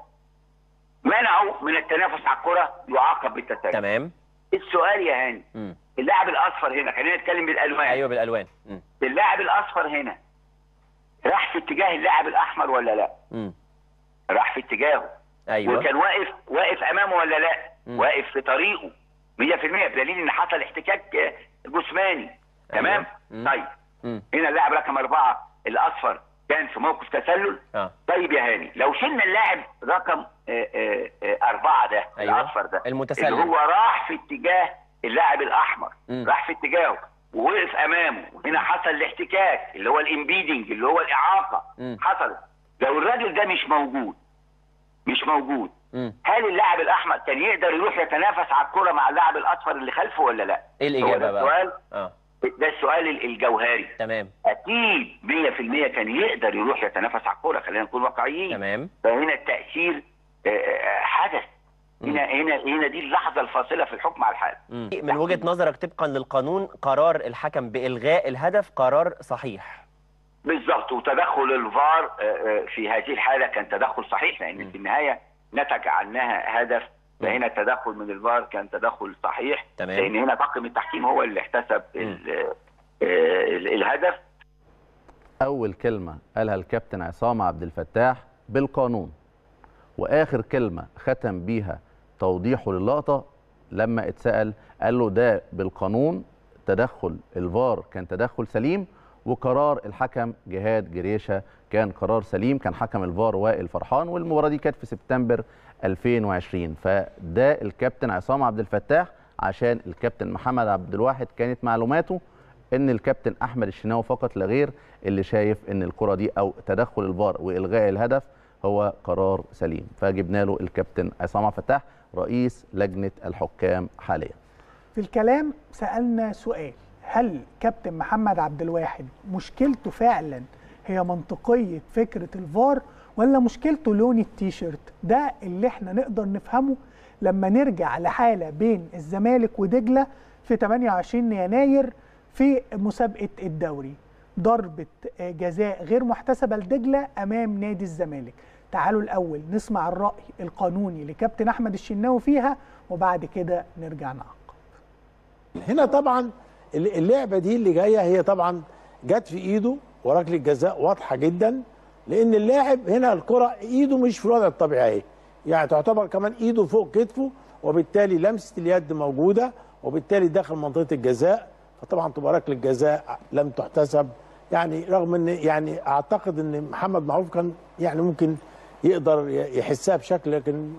منعه من التنافس على الكوره يعاقب بالتسلل تمام السؤال يا هاني مم. اللاعب الاصفر هنا خلينا نتكلم بالالوان ايوه بالالوان مم. اللاعب الاصفر هنا راح في اتجاه اللاعب الاحمر ولا لا مم. راح في اتجاهه ايوه وكان واقف واقف امامه ولا لا مم. واقف في طريقه 100% بدليل ان حصل احتكاك آه، جسماني تمام مم. طيب مم. هنا اللاعب رقم أربعة الأصفر كان في موقف تسلل اه طيب يا هاني لو شلنا اللاعب رقم آه، آه، آه، أربعة ده أيوة. الأصفر ده المتسلل. اللي هو راح في اتجاه اللاعب الأحمر مم. راح في اتجاهه ووقف أمامه هنا حصل الاحتكاك اللي هو الامبيدنج اللي هو الإعاقة مم. حصلت لو الراجل ده مش موجود مش موجود مم. هل اللاعب الأحمر كان يقدر يروح يتنافس على الكرة مع اللاعب الأصفر اللي خلفه ولا لا؟ ايه هو الاجابه ده بقى السؤال اه ده السؤال ال- الجوهري تمام اكيد 100% كان يقدر يروح يتنافس على الكوره خلينا نكون واقعيين تمام فهنا التاثير آه، آه، حدث هنا هنا هنا دي اللحظه الفاصله في الحكم على الحال مم. من وجهه نظرك طبقا للقانون قرار الحكم بالغاء الهدف قرار صحيح بالظبط وتدخل الفار آه، آه، في هذه الحاله كان تدخل صحيح لان في النهايه نتج عنها هدف فهنا التدخل من الفار كان تدخل صحيح تمام. لان هنا طاقم التحكيم هو اللي احتسب ال- آه، ال- الهدف اول كلمه قالها الكابتن عصام عبد الفتاح بالقانون واخر كلمه ختم بيها توضيحه للقطه لما اتسال قال له ده بالقانون تدخل الفار كان تدخل سليم وقرار الحكم جهاد جريشه كان قرار سليم كان حكم الفار وائل فرحان والمباراه دي كانت في سبتمبر 2020 فده الكابتن عصام عبد الفتاح عشان الكابتن محمد عبد الواحد كانت معلوماته ان الكابتن احمد الشناوي فقط لا غير اللي شايف ان الكره دي او تدخل الفار والغاء الهدف هو قرار سليم فجبنا له الكابتن عصام عبد الفتاح رئيس لجنه الحكام حاليا في الكلام سألنا سؤال هل كابتن محمد عبد الواحد مشكلته فعلا هي منطقية فكرة الفار ولا مشكلته لون التيشيرت ده اللي احنا نقدر نفهمه لما نرجع لحالة بين الزمالك ودجلة في 28 يناير في مسابقة الدوري ضربة آه، جزاء غير محتسبة لدجلة أمام نادي الزمالك تعالوا الأول نسمع الرأي القانوني لكابتن أحمد الشناوي فيها وبعد كده نرجع نعقب هنا طبعا الل- اللعبه دي اللي جايه هي طبعا جت في ايده وركله جزاء واضحه جدا لان اللاعب هنا الكره ايده مش في الوضع الطبيعي يعني تعتبر كمان ايده فوق كتفه وبالتالي لمسه اليد موجوده وبالتالي داخل منطقه الجزاء فطبعا تبقى ركله جزاء لم تحتسب يعني رغم ان يعني اعتقد ان محمد معروف كان يعني ممكن يقدر ي- يحسها بشكل لكن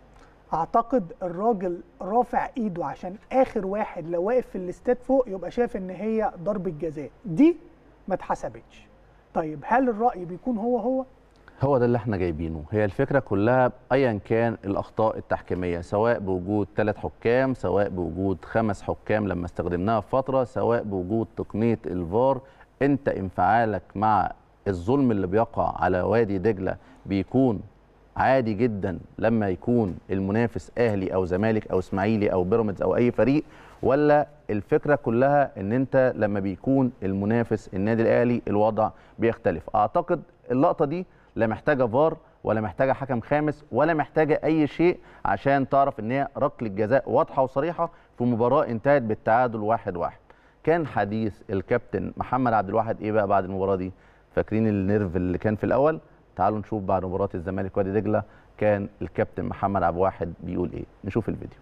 اعتقد الراجل رافع ايده عشان اخر واحد لو واقف في الاستاد فوق يبقى شايف ان هي ضربه جزاء دي ما اتحسبتش طيب هل الراي بيكون هو هو هو ده اللي احنا جايبينه هي الفكره كلها ايا كان الاخطاء التحكيميه سواء بوجود ثلاث حكام سواء بوجود خمس حكام لما استخدمناها في فتره سواء بوجود تقنيه الفار انت انفعالك مع الظلم اللي بيقع على وادي دجله بيكون عادي جدا لما يكون المنافس اهلي او زمالك او اسماعيلي او بيراميدز او اي فريق ولا الفكره كلها ان انت لما بيكون المنافس النادي الاهلي الوضع بيختلف اعتقد اللقطه دي لا محتاجه فار ولا محتاجه حكم خامس ولا محتاجه اي شيء عشان تعرف ان هي ركله جزاء واضحه وصريحه في مباراه انتهت بالتعادل واحد واحد كان حديث الكابتن محمد عبد الواحد ايه بقى بعد المباراه دي فاكرين النيرف اللي كان في الاول تعالوا نشوف بعد مباراه الزمالك وادي دجله كان الكابتن محمد عبد الواحد بيقول ايه نشوف الفيديو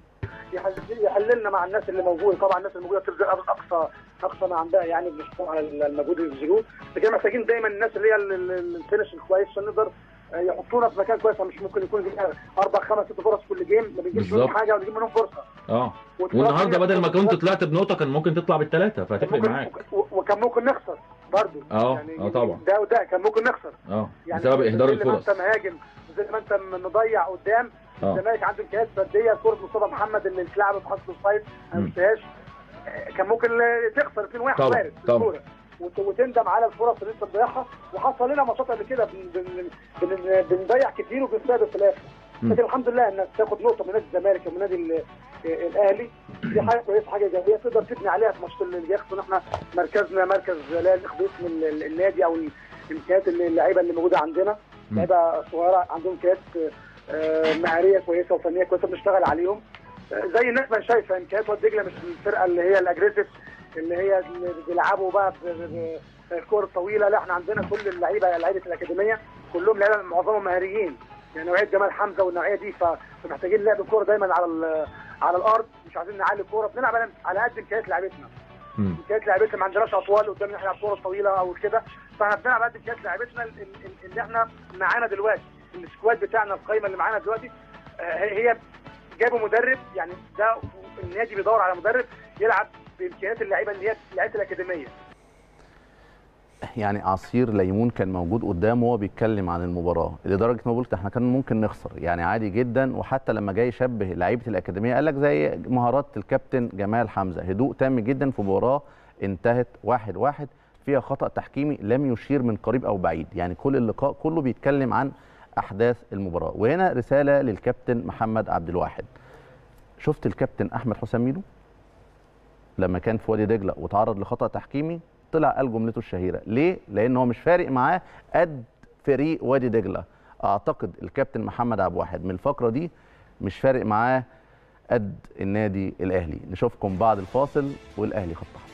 يحل- يحللنا مع الناس اللي موجوده طبعا الناس الموجوده بتبذل اقصى اقصى ما عندها يعني بنشكرهم على المجهود اللي بيبذلوه لكن محتاجين دايما الناس اللي هي ال- ال- الفينش الكويس عشان نقدر آه، يحطونا في مكان كويس مش ممكن يكون لنا اربع خمس ست فرص كل جيم ما بنجيبش منهم بالظبط. حاجه ونجيب منهم فرصه اه وتبقى والنهارده فيها بدل ما كنت فرص. طلعت بنقطه كان ممكن تطلع بالثلاثه فهتفرق ممكن معاك و- وكان ممكن نخسر برضه اه اه طبعا ده وده كان ممكن نخسر اه يعني بسبب اهدار زي ما الفرص انت مهاجم زي ما انت مضيع قدام آه. الزمالك عنده امكانيات فرديه كره مصطفى محمد اللي اتلعبت بخط الفايت انا ما مم. شفتهاش آه، كان ممكن تخسر 2-1 طبعا وارد طبعا بسهوله وت- وتندم على الفرص اللي انت بتضيعها وحصل لنا ماتشات قبل كده بن- بن- بن- بنضيع كتير وبنستهدف في الاخر مم. لكن الحمد لله انك تاخد نقطه من نادي الزمالك ومن نادي ال- الاهلي دي حاجه كويسه حاجه ايجابيه تقدر تبني عليها في ماتشات اللي جاي خصوصا احنا مركزنا مركز لا يليق باسم ال- ال- النادي او الامكانيات اللي- اللعيبه اللي موجوده عندنا لعيبه صغيره عندهم امكانيات آه، مهاريه كويسه وفنيه كويسه بنشتغل عليهم آه، زي الناس ما شايفه امكانيات واد دجله مش الفرقه اللي هي الاجريسيف اللي هي اللي بيلعبوا بقى ب- ب- ب- الكور الطويله لا احنا عندنا كل اللعيبه لعيبه الاكاديميه كلهم لعيبه معظمهم مهاريين يعني نوعيه جمال حمزه والنوعيه دي ف- فمحتاجين لعب الكوره دايما على ال- على الارض مش عايزين نعلي الكوره بنلعب على- على قد امكانيات لعيبتنا امكانيات لعيبتنا ما عندناش اطوال قدام ان احنا نلعب كوره طويله او كده فاحنا بنلعب على قد امكانيات لعيبتنا ال- ال- اللي احنا معانا دلوقتي السكواد بتاعنا القايمه اللي معانا دلوقتي آه، هي هي جابوا مدرب يعني ده النادي بيدور على مدرب يلعب بامكانيات اللعيبه اللي هي لعيبه الاكاديميه يعني عصير ليمون كان موجود قدامه وهو بيتكلم عن المباراه لدرجه ما قلت احنا كان ممكن نخسر يعني عادي جدا وحتى لما جاي يشبه لعيبه الاكاديميه قال لك زي مهارات الكابتن جمال حمزه هدوء تام جدا في مباراه انتهت واحد واحد فيها خطا تحكيمي لم يشير من قريب او بعيد يعني كل اللقاء كله بيتكلم عن احداث المباراه وهنا رساله للكابتن محمد عبد الواحد شفت الكابتن احمد حسام ميدو لما كان في وادي دجله وتعرض لخطا تحكيمي طلع قال جملته الشهيره ليه لان هو مش فارق معاه قد فريق وادي دجله اعتقد الكابتن محمد عبد الواحد من الفقره دي مش فارق معاه قد النادي الاهلي نشوفكم بعد الفاصل والاهلي خط أحمر.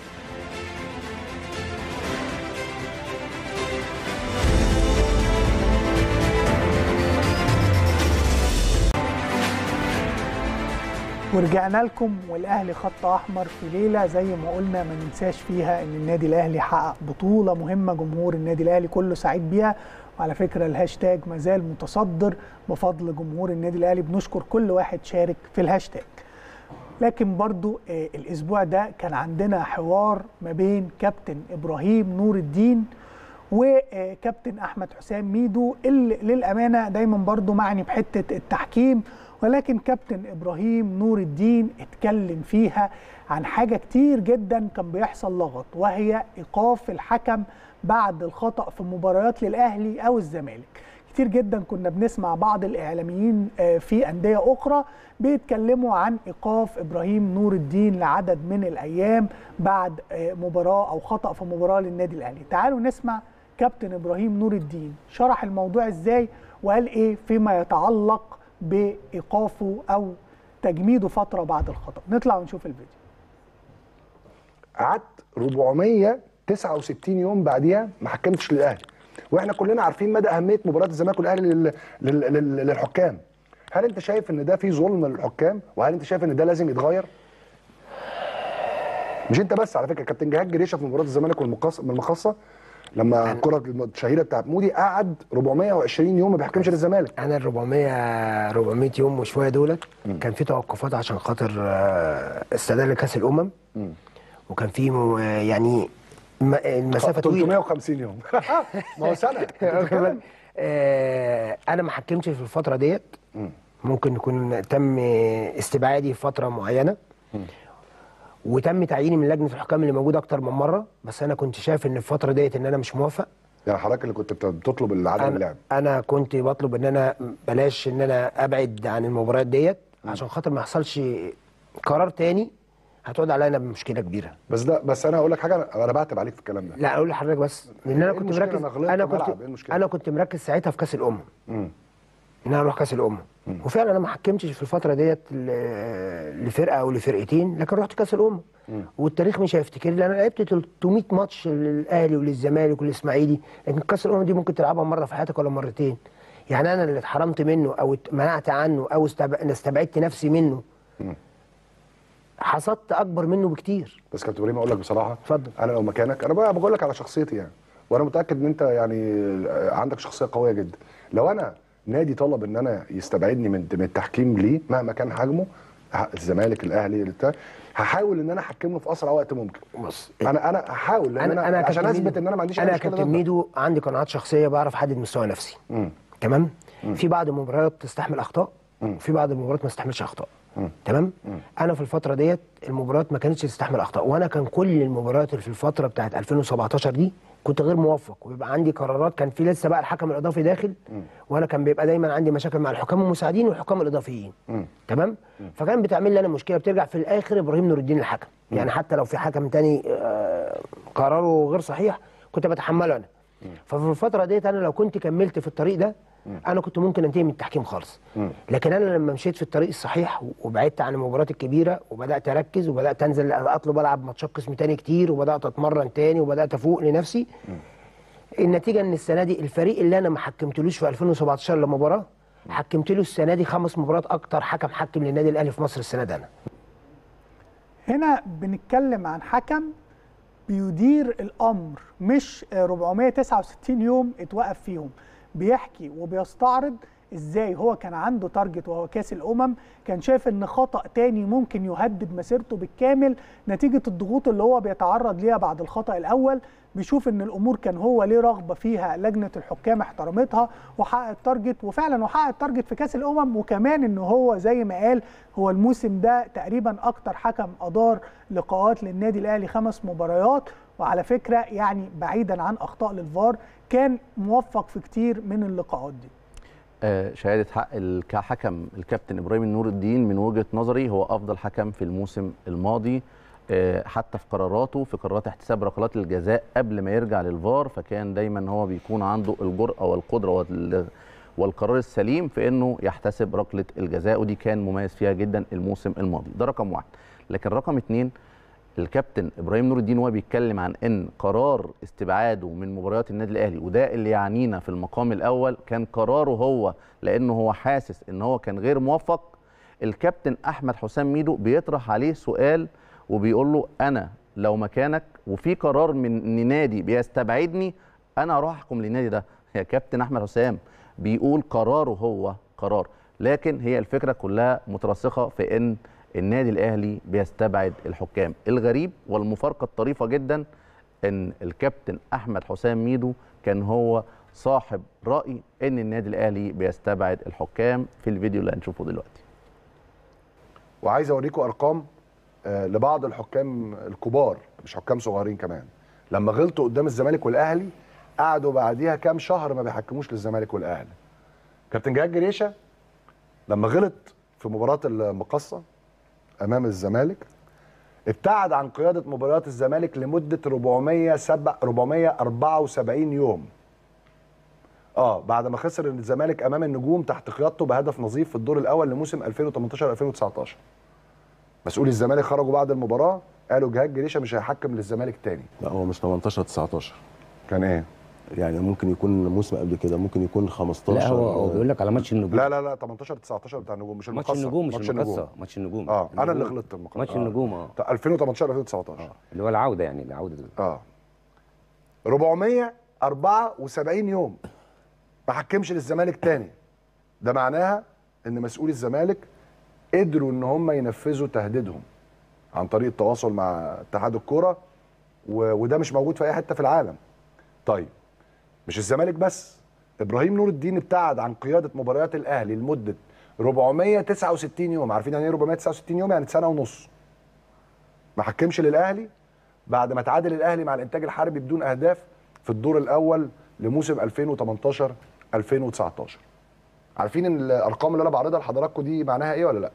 ورجعنا لكم والاهلي خط احمر في ليله زي ما قلنا ما ننساش فيها ان النادي الاهلي حقق بطوله مهمه جمهور النادي الاهلي كله سعيد بيها وعلى فكره الهاشتاج ما زال متصدر بفضل جمهور النادي الاهلي بنشكر كل واحد شارك في الهاشتاج لكن برضو آه، الاسبوع ده كان عندنا حوار ما بين كابتن ابراهيم نور الدين وكابتن احمد حسام ميدو اللي للامانه دايما برضو معني بحته التحكيم ولكن كابتن ابراهيم نور الدين اتكلم فيها عن حاجه كتير جدا كان بيحصل لغط وهي ايقاف الحكم بعد الخطا في مباريات للاهلي او الزمالك كتير جدا كنا بنسمع بعض الاعلاميين آه، في انديه اخرى بيتكلموا عن ايقاف ابراهيم نور الدين لعدد من الايام بعد آه، مباراه او خطا في مباراه للنادي الاهلي تعالوا نسمع كابتن ابراهيم نور الدين شرح الموضوع ازاي وقال ايه فيما يتعلق بايقافه او تجميده فتره بعد الخطا نطلع ونشوف الفيديو قعدت 469 يوم بعديها ما حكمتش للاهلي واحنا كلنا عارفين مدى اهميه مباراه الزمالك والاهلي لل... لل... لل... للحكام هل انت شايف ان ده في ظلم للحكام وهل انت شايف ان ده لازم يتغير مش انت بس على فكره كابتن جهاد جريشه في مباراه الزمالك والمقص... من المخصه لما الكره الشهيره بتاعت مودي قعد 420 يوم ما بيحكمش للزمالك انا ال 400 400 يوم وشويه دولت كان في توقفات عشان خاطر آه، استعداد لكاس الامم وكان في م- يعني م- المسافه طويله 350 يوم ما هو سنه أنت بتتكلم. آه، انا ما حكمتش في الفتره ديت ممكن يكون تم استبعادي في فتره معينه وتم تعييني من لجنه الحكام اللي موجوده اكتر من مره بس انا كنت شايف ان الفتره ديت ان انا مش موافق يعني حضرتك اللي كنت بت- بتطلب عدم اللعب انا كنت بطلب ان انا بلاش ان انا ابعد عن المباريات ديت عشان خاطر ما يحصلش قرار تاني هتقعد علينا بمشكله كبيره بس ده بس انا هقول لك حاجه انا أنا بعتب عليك في الكلام ده لا اقول لحضرتك بس لان انا إيه كنت المشكلة؟ مركز أنا غلطت انا وبلعب، كنت إيه المشكلة؟ انا كنت مركز ساعتها في كاس الامم مم. ان انا اروح كاس الامم وفعلا انا ما حكمتش في الفتره ديت ل- لفرقه او لفرقتين لكن رحت كاس الامم والتاريخ مش هيفتكر لي انا لعبت 300 ماتش للاهلي وللزمالك والاسماعيلي لكن كاس الامم دي ممكن تلعبها مره في حياتك ولا مرتين يعني انا اللي اتحرمت منه او منعت عنه او استب- استبعدت نفسي منه حصدت اكبر منه بكتير بس كابتن ابراهيم اقول لك بصراحه اتفضل انا لو مكانك انا بقى بقول لك على شخصيتي يعني وانا متاكد ان انت يعني عندك شخصيه قويه جدا لو انا نادي طلب ان انا يستبعدني من من التحكيم ليه مهما كان حجمه ه- الزمالك الاهلي بتاع هحاول ان انا احكم له في اسرع وقت ممكن بص انا انا هحاول لان انا, أنا عشان كابتن اثبت ميدو- ان انا ما عنديش اي انا مشكله كابتن ضدك. ميدو عندي قناعات شخصيه بعرف احدد مستوى نفسي مم. تمام مم. في بعض المباريات تستحمل اخطاء مم. وفي بعض المباريات ما تستحملش اخطاء تمام انا في الفتره ديت المباريات ما كانتش تستحمل اخطاء وانا كان كل المباريات اللي في الفتره بتاعت 2017 دي كنت غير موفق وبيبقى عندي قرارات كان في لسه بقى الحكم الاضافي داخل وانا كان بيبقى دايما عندي مشاكل مع الحكام المساعدين والحكام الاضافيين تمام فكان بتعمل لي انا مشكله بترجع في الاخر ابراهيم نور الدين الحكم يعني حتى لو في حكم تاني آه، قراره غير صحيح كنت بتحمله انا ففي الفتره ديت انا لو كنت كملت في الطريق ده انا كنت ممكن انتهي من التحكيم خالص لكن انا لما مشيت في الطريق الصحيح وبعدت عن المباريات الكبيره وبدات اركز وبدات انزل اطلب العب ماتشات قسم تاني كتير وبدات اتمرن تاني وبدات افوق لنفسي النتيجه ان السنه دي الفريق اللي انا ما حكمتلوش في 2017 الا مباراه حكمت له السنه دي خمس مباريات اكتر حكم حكم للنادي الاهلي في مصر السنه دي انا هنا بنتكلم عن حكم بيدير الامر مش 469 يوم اتوقف فيهم بيحكي وبيستعرض ازاي هو كان عنده تارجت وهو كاس الامم كان شايف ان خطا تاني ممكن يهدد مسيرته بالكامل نتيجه الضغوط اللي هو بيتعرض ليها بعد الخطا الاول بيشوف ان الامور كان هو ليه رغبه فيها لجنه الحكام احترمتها وحقق التارجت وفعلا وحقق التارجت في كاس الامم وكمان ان هو زي ما قال هو الموسم ده تقريبا اكتر حكم ادار لقاءات للنادي الاهلي خمس مباريات وعلى فكره يعني بعيدا عن اخطاء للفار كان موفق في كتير من اللقاءات دي آه، شهاده حق ال- كحكم الكابتن ابراهيم نور الدين من وجهه نظري هو افضل حكم في الموسم الماضي آه، حتى في قراراته في قرارات احتساب ركلات الجزاء قبل ما يرجع للفار فكان دايما هو بيكون عنده الجرأه والقدره وال- والقرار السليم في انه يحتسب ركله الجزاء ودي كان مميز فيها جدا الموسم الماضي ده رقم واحد لكن رقم اتنين الكابتن ابراهيم نور الدين وهو بيتكلم عن ان قرار استبعاده من مباريات النادي الاهلي وده اللي يعنينا في المقام الاول كان قراره هو لانه هو حاسس ان هو كان غير موفق الكابتن احمد حسام ميدو بيطرح عليه سؤال وبيقول له انا لو مكانك وفي قرار من إن نادي بيستبعدني انا اروح احكم للنادي ده يا كابتن احمد حسام بيقول قراره هو قرار لكن هي الفكره كلها مترسخه في ان النادي الاهلي بيستبعد الحكام الغريب والمفارقه الطريفه جدا ان الكابتن احمد حسام ميدو كان هو صاحب راي ان النادي الاهلي بيستبعد الحكام في الفيديو اللي هنشوفه دلوقتي وعايز اوريكم ارقام آه، لبعض الحكام الكبار مش حكام صغيرين كمان لما غلطوا قدام الزمالك والاهلي قعدوا بعديها كام شهر ما بيحكموش للزمالك والاهلي كابتن جهاد جريشه لما غلط في مباراه المقصه امام الزمالك ابتعد عن قياده مباريات الزمالك لمده 407 474 يوم اه بعد ما خسر الزمالك امام النجوم تحت قيادته بهدف نظيف في الدور الاول لموسم 2018 2019 مسؤولي الزمالك خرجوا بعد المباراه قالوا جهاد جريشه مش هيحكم للزمالك تاني لا هو مش 18 19 كان ايه؟ يعني ممكن يكون موسم قبل كده ممكن يكون 15 لا هو هو بيقول لك على ماتش النجوم لا لا لا 18 19 بتاع النجوم مش ماتش المقصه النجوم مش المقصه ماتش النجوم اه انا اللي النجوم. غلطت المقصه ماتش آه. النجوم اه بتاع 2018 2019 اللي هو العوده يعني العوده اه 474 يوم ما حكمش للزمالك تاني ده معناها ان مسؤولي الزمالك قدروا ان هم ينفذوا تهديدهم عن طريق التواصل مع اتحاد الكوره و... وده مش موجود في اي حته في العالم طيب مش الزمالك بس ابراهيم نور الدين ابتعد عن قياده مباريات الاهلي لمده 469 يوم عارفين يعني ايه 469 يوم يعني سنه ونص ما حكمش للاهلي بعد ما تعادل الاهلي مع الانتاج الحربي بدون اهداف في الدور الاول لموسم 2018 2019 عارفين ان الارقام اللي انا بعرضها لحضراتكم دي معناها ايه ولا لا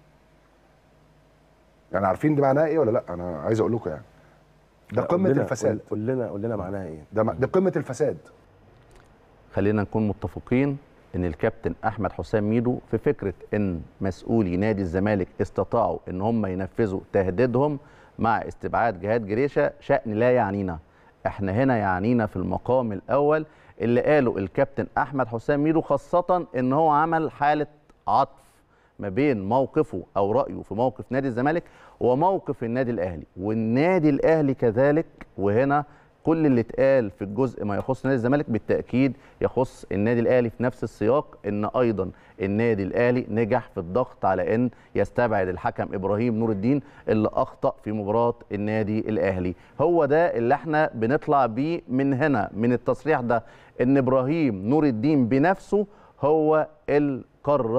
يعني عارفين دي معناها ايه ولا لا انا عايز اقول لكم يعني ده لا، قمه قول لنا- الفساد قول لنا قول لنا معناها ايه ده م- ده قمه الفساد خلينا نكون متفقين ان الكابتن احمد حسام ميدو في فكره ان مسؤولي نادي الزمالك استطاعوا ان هم ينفذوا تهديدهم مع استبعاد جهاد جريشه شان لا يعنينا احنا هنا يعنينا في المقام الاول اللي قاله الكابتن احمد حسام ميدو خاصه ان هو عمل حاله عطف ما بين موقفه او رايه في موقف نادي الزمالك وموقف النادي الاهلي والنادي الاهلي كذلك وهنا كل اللي اتقال في الجزء ما يخص نادي الزمالك بالتاكيد يخص النادي الاهلي في نفس السياق ان ايضا النادي الاهلي نجح في الضغط على ان يستبعد الحكم ابراهيم نور الدين اللي اخطا في مباراه النادي الاهلي هو ده اللي احنا بنطلع بيه من هنا من التصريح ده ان ابراهيم نور الدين بنفسه هو اللي قرر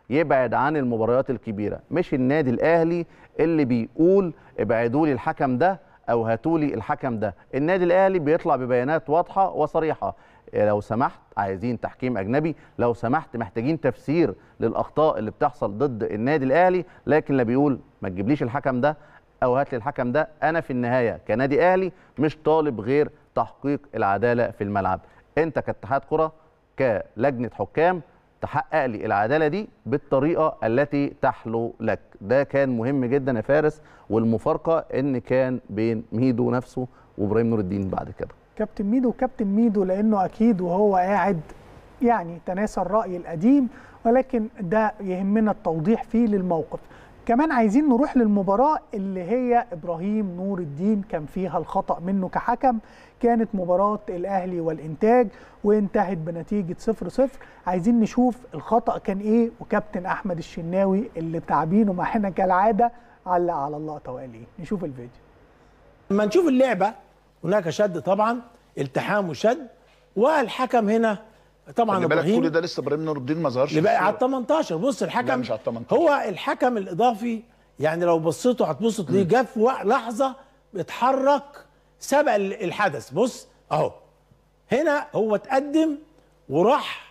يبعد عن المباريات الكبيره مش النادي الاهلي اللي بيقول ابعدوا لي الحكم ده او هاتوا لي الحكم ده النادي الاهلي بيطلع ببيانات واضحه وصريحه لو سمحت عايزين تحكيم اجنبي لو سمحت محتاجين تفسير للاخطاء اللي بتحصل ضد النادي الاهلي لكن لا بيقول ما تجيبليش الحكم ده او هات لي الحكم ده انا في النهايه كنادي اهلي مش طالب غير تحقيق العداله في الملعب انت كاتحاد كره كلجنه حكام تحقق لي العداله دي بالطريقه التي تحلو لك ده كان مهم جدا يا فارس والمفارقه ان كان بين ميدو نفسه وابراهيم نور الدين بعد كده كابتن ميدو كابتن ميدو لانه اكيد وهو قاعد يعني تناسى الراي القديم ولكن ده يهمنا التوضيح فيه للموقف كمان عايزين نروح للمباراة اللي هي إبراهيم نور الدين كان فيها الخطأ منه كحكم كانت مباراة الأهلي والإنتاج وانتهت بنتيجة 0-0 عايزين نشوف الخطأ كان إيه وكابتن أحمد الشناوي اللي تعبينه معانا كالعادة علق على اللقطة وقال إيه نشوف الفيديو لما نشوف اللعبة هناك شد طبعا التحام وشد والحكم هنا طبعا خلي بالك ابراهيم كل ده لسه ابراهيم نور الدين ما ظهرش اللي في بقى على الصورة. ال 18 بص الحكم لا مش على ال 18 هو الحكم الاضافي يعني لو بصيتوا هتبصوا تلاقيه جه في وق- لحظه اتحرك سبق ال- الحدث بص اهو هنا هو اتقدم وراح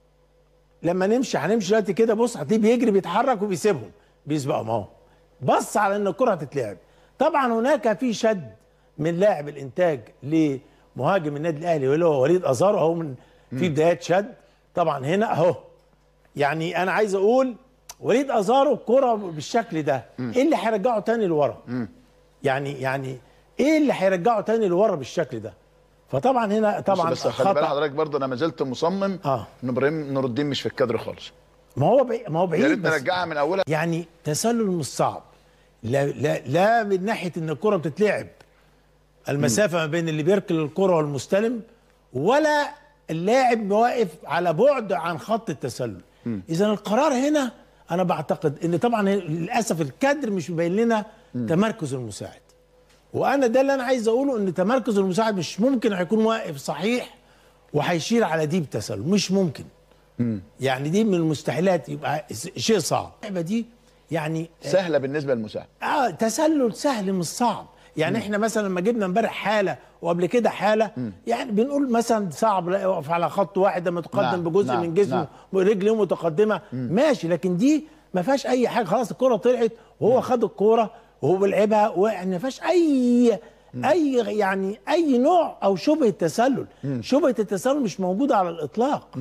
لما نمشي هنمشي دلوقتي كده بص هتلاقيه بيجري بيتحرك وبيسيبهم بيسبقهم اهو بص على ان الكره هتتلعب طبعا هناك في شد من لاعب الانتاج لمهاجم النادي الاهلي واللي هو وليد ازارو اهو من في بدايات شد طبعا هنا اهو يعني انا عايز اقول وليد ازارو الكره بالشكل ده ايه اللي هيرجعه تاني لورا يعني يعني ايه اللي هيرجعه تاني لورا بالشكل ده فطبعا هنا طبعا بس, بس خلي بالك خطأ. حضرتك برضه انا ما زلت مصمم اه ان ابراهيم نور الدين مش في الكادر خالص ما هو بعيد ما هو بعيد يا ريت بس نرجعها من اولها يعني تسلل مش صعب لا لا لا من ناحيه ان الكره بتتلعب المسافه ما بين اللي بيركل الكره والمستلم ولا اللاعب واقف على بعد عن خط التسلل اذا القرار هنا انا بعتقد ان طبعا للاسف الكادر مش مبين لنا تمركز المساعد وانا ده اللي انا عايز اقوله ان تمركز المساعد مش ممكن هيكون واقف صحيح وهيشير على دي بتسلل مش ممكن يعني دي من المستحيلات يبقى شيء صعب اللعبه دي يعني سهله بالنسبه للمساعد اه تسلل سهل مش صعب يعني احنا مثلا لما جبنا امبارح حاله وقبل كده حاله يعني بنقول مثلا صعب لا يقف على خط واحد لما يتقدم نعم، بجزء نعم، من جسمه نعم. ورجله متقدمه ماشي لكن دي ما فيهاش اي حاجه خلاص الكره طلعت وهو خد الكوره وهو بيلعبها ويعني ما فيهاش اي اي يعني اي نوع او شبهه تسلل شبهه التسلل مش موجوده على الاطلاق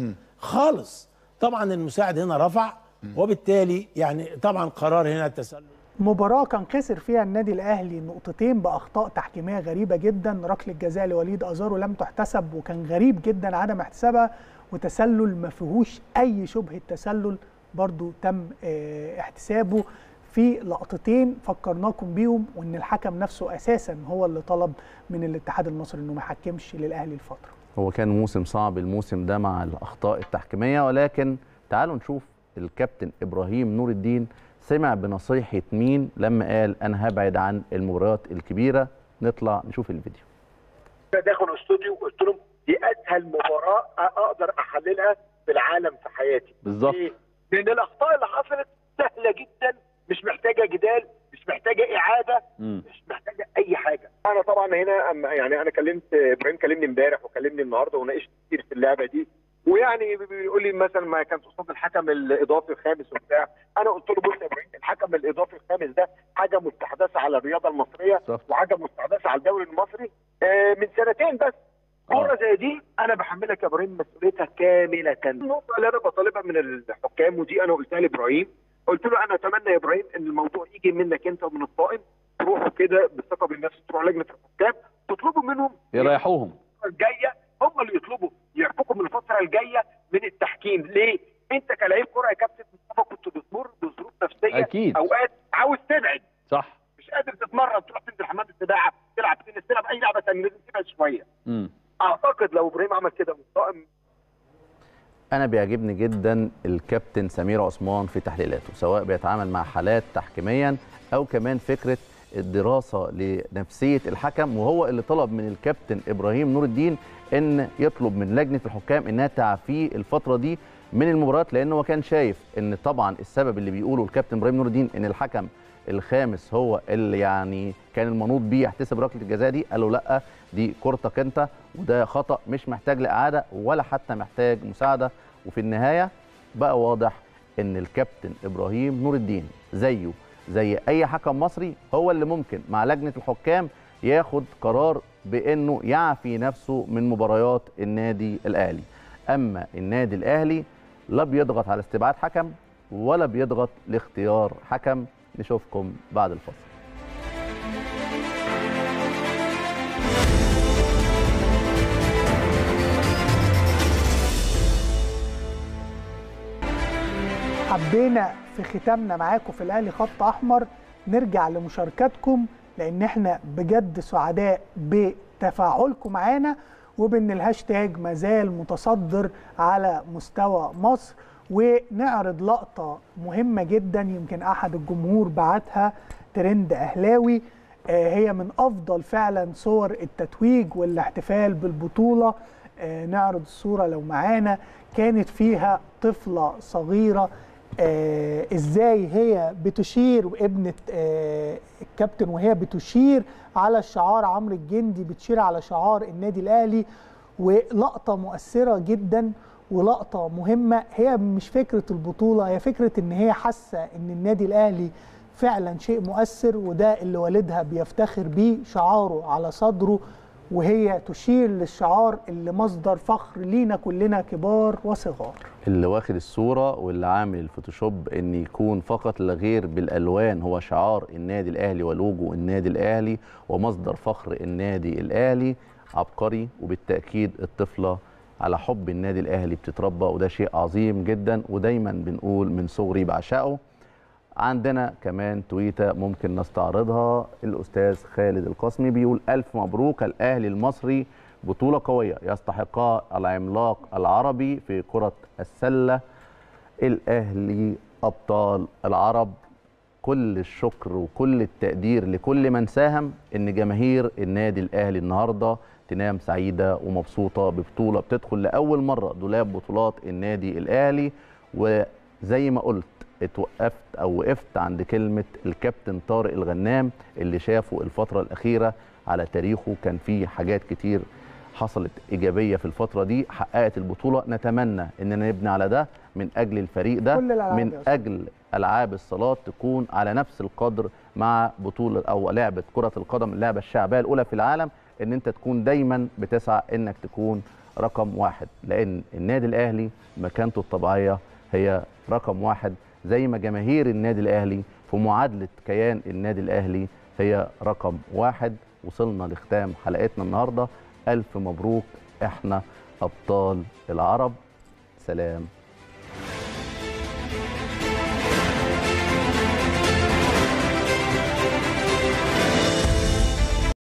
خالص طبعا المساعد هنا رفع وبالتالي يعني طبعا قرار هنا التسلل مباراة كان خسر فيها النادي الأهلي نقطتين بأخطاء تحكيمية غريبة جدا ركلة جزاء لوليد أزارو لم تحتسب وكان غريب جدا عدم احتسابها وتسلل ما فيهوش أي شبهة تسلل برضو تم اه احتسابه في لقطتين فكرناكم بيهم وان الحكم نفسه اساسا هو اللي طلب من الاتحاد المصري انه ما يحكمش للاهلي الفتره هو كان موسم صعب الموسم ده مع الاخطاء التحكيميه ولكن تعالوا نشوف الكابتن ابراهيم نور الدين سمع بنصيحه مين لما قال انا هبعد عن المباريات الكبيره نطلع نشوف الفيديو داخل الاستوديو قلت لهم دي اسهل مباراه اقدر احللها في العالم في حياتي بالظبط ليه؟ لان الاخطاء اللي حصلت سهله جدا مش محتاجه جدال مش محتاجه اعاده مش محتاجه اي حاجه انا طبعا هنا أما- يعني انا كلمت ابراهيم كلمني امبارح وكلمني النهارده وناقشت كتير في اللعبه دي ويعني بيقول لي مثلا ما كان قصاد الحكم الاضافي الخامس وبتاع انا قلت له بص يا ابراهيم الحكم الاضافي الخامس ده حاجه مستحدثه على الرياضه المصريه وحاجه مستحدثه على الدوري المصري آه، من سنتين بس كوره زي دي انا بحملك يا ابراهيم مسؤوليتها كامله النقطه اللي انا بطالبها من الحكام ودي انا قلتها لابراهيم قلت له انا اتمنى يا ابراهيم ان الموضوع يجي منك انت ومن الطاقم تروحوا كده بالثقه بالنفس تروحوا لجنه الحكام تطلبوا منهم يريحوهم الفتره الجايه هم اللي يطلبوا يحكموا من الفتره الجايه من التحكيم ليه؟ انت كلاعب كره يا كابتن مصطفى كنت بتمر بظروف نفسيه أكيد. اوقات عاوز تبعد صح مش قادر تتمرن تروح تنزل حمام السباحه تلعب تنس تلعب اي لعبه ثانيه لازم تبعد شويه امم اعتقد لو ابراهيم عمل كده والطاقم انا بيعجبني جدا الكابتن سمير عثمان في تحليلاته سواء بيتعامل مع حالات تحكيميا او كمان فكره الدراسه لنفسيه الحكم وهو اللي طلب من الكابتن ابراهيم نور الدين ان يطلب من لجنه الحكام انها تعفيه الفتره دي من المباريات لانه هو كان شايف ان طبعا السبب اللي بيقوله الكابتن ابراهيم نور الدين ان الحكم الخامس هو اللي يعني كان المنوط بيه يحتسب ركله الجزاء دي قال له لا دي كورتك انت وده خطا مش محتاج لاعاده ولا حتى محتاج مساعده وفي النهايه بقى واضح ان الكابتن ابراهيم نور الدين زيه زي اي حكم مصري هو اللي ممكن مع لجنه الحكام ياخد قرار بانه يعفي نفسه من مباريات النادي الاهلي اما النادي الاهلي لا بيضغط على استبعاد حكم ولا بيضغط لاختيار حكم نشوفكم بعد الفصل حبينا في ختامنا معاكم في الاهلي خط احمر نرجع لمشاركاتكم لان احنا بجد سعداء بتفاعلكم معانا وبان الهاشتاج مازال متصدر على مستوى مصر ونعرض لقطه مهمه جدا يمكن احد الجمهور بعتها ترند اهلاوي آه، هي من افضل فعلا صور التتويج والاحتفال بالبطوله آه، نعرض الصوره لو معانا كانت فيها طفله صغيره آه ازاي هي بتشير وابنه آه الكابتن وهي بتشير على الشعار عمرو الجندي بتشير على شعار النادي الاهلي ولقطه مؤثره جدا ولقطه مهمه هي مش فكره البطوله هي فكره ان هي حاسه ان النادي الاهلي فعلا شيء مؤثر وده اللي والدها بيفتخر بيه شعاره على صدره وهي تشير للشعار اللي مصدر فخر لينا كلنا كبار وصغار اللي واخد الصوره واللي عامل الفوتوشوب ان يكون فقط لا غير بالالوان هو شعار النادي الاهلي ولوجو النادي الاهلي ومصدر فخر النادي الاهلي عبقري وبالتاكيد الطفله على حب النادي الاهلي بتتربى وده شيء عظيم جدا ودايما بنقول من صغري بعشقه عندنا كمان تويته ممكن نستعرضها الاستاذ خالد القاسمي بيقول الف مبروك الاهلي المصري بطوله قويه يستحقها العملاق العربي في كره السله الاهلي ابطال العرب كل الشكر وكل التقدير لكل من ساهم ان جماهير النادي الاهلي النهارده تنام سعيده ومبسوطه ببطوله بتدخل لاول مره دولاب بطولات النادي الاهلي وزي ما قلت اتوقفت او وقفت عند كلمه الكابتن طارق الغنام اللي شافه الفتره الاخيره على تاريخه كان في حاجات كتير حصلت ايجابيه في الفتره دي حققت البطوله نتمنى اننا نبني على ده من اجل الفريق ده كل الألعاب من يا أستاذ. اجل العاب الصالات تكون على نفس القدر مع بطوله او لعبه كره القدم اللعبه الشعبيه الاولى في العالم ان انت تكون دايما بتسعى انك تكون رقم واحد لان النادي الاهلي مكانته الطبيعيه هي رقم واحد زي ما جماهير النادي الاهلي في معادله كيان النادي الاهلي هي رقم واحد وصلنا لختام حلقتنا النهارده الف مبروك احنا ابطال العرب سلام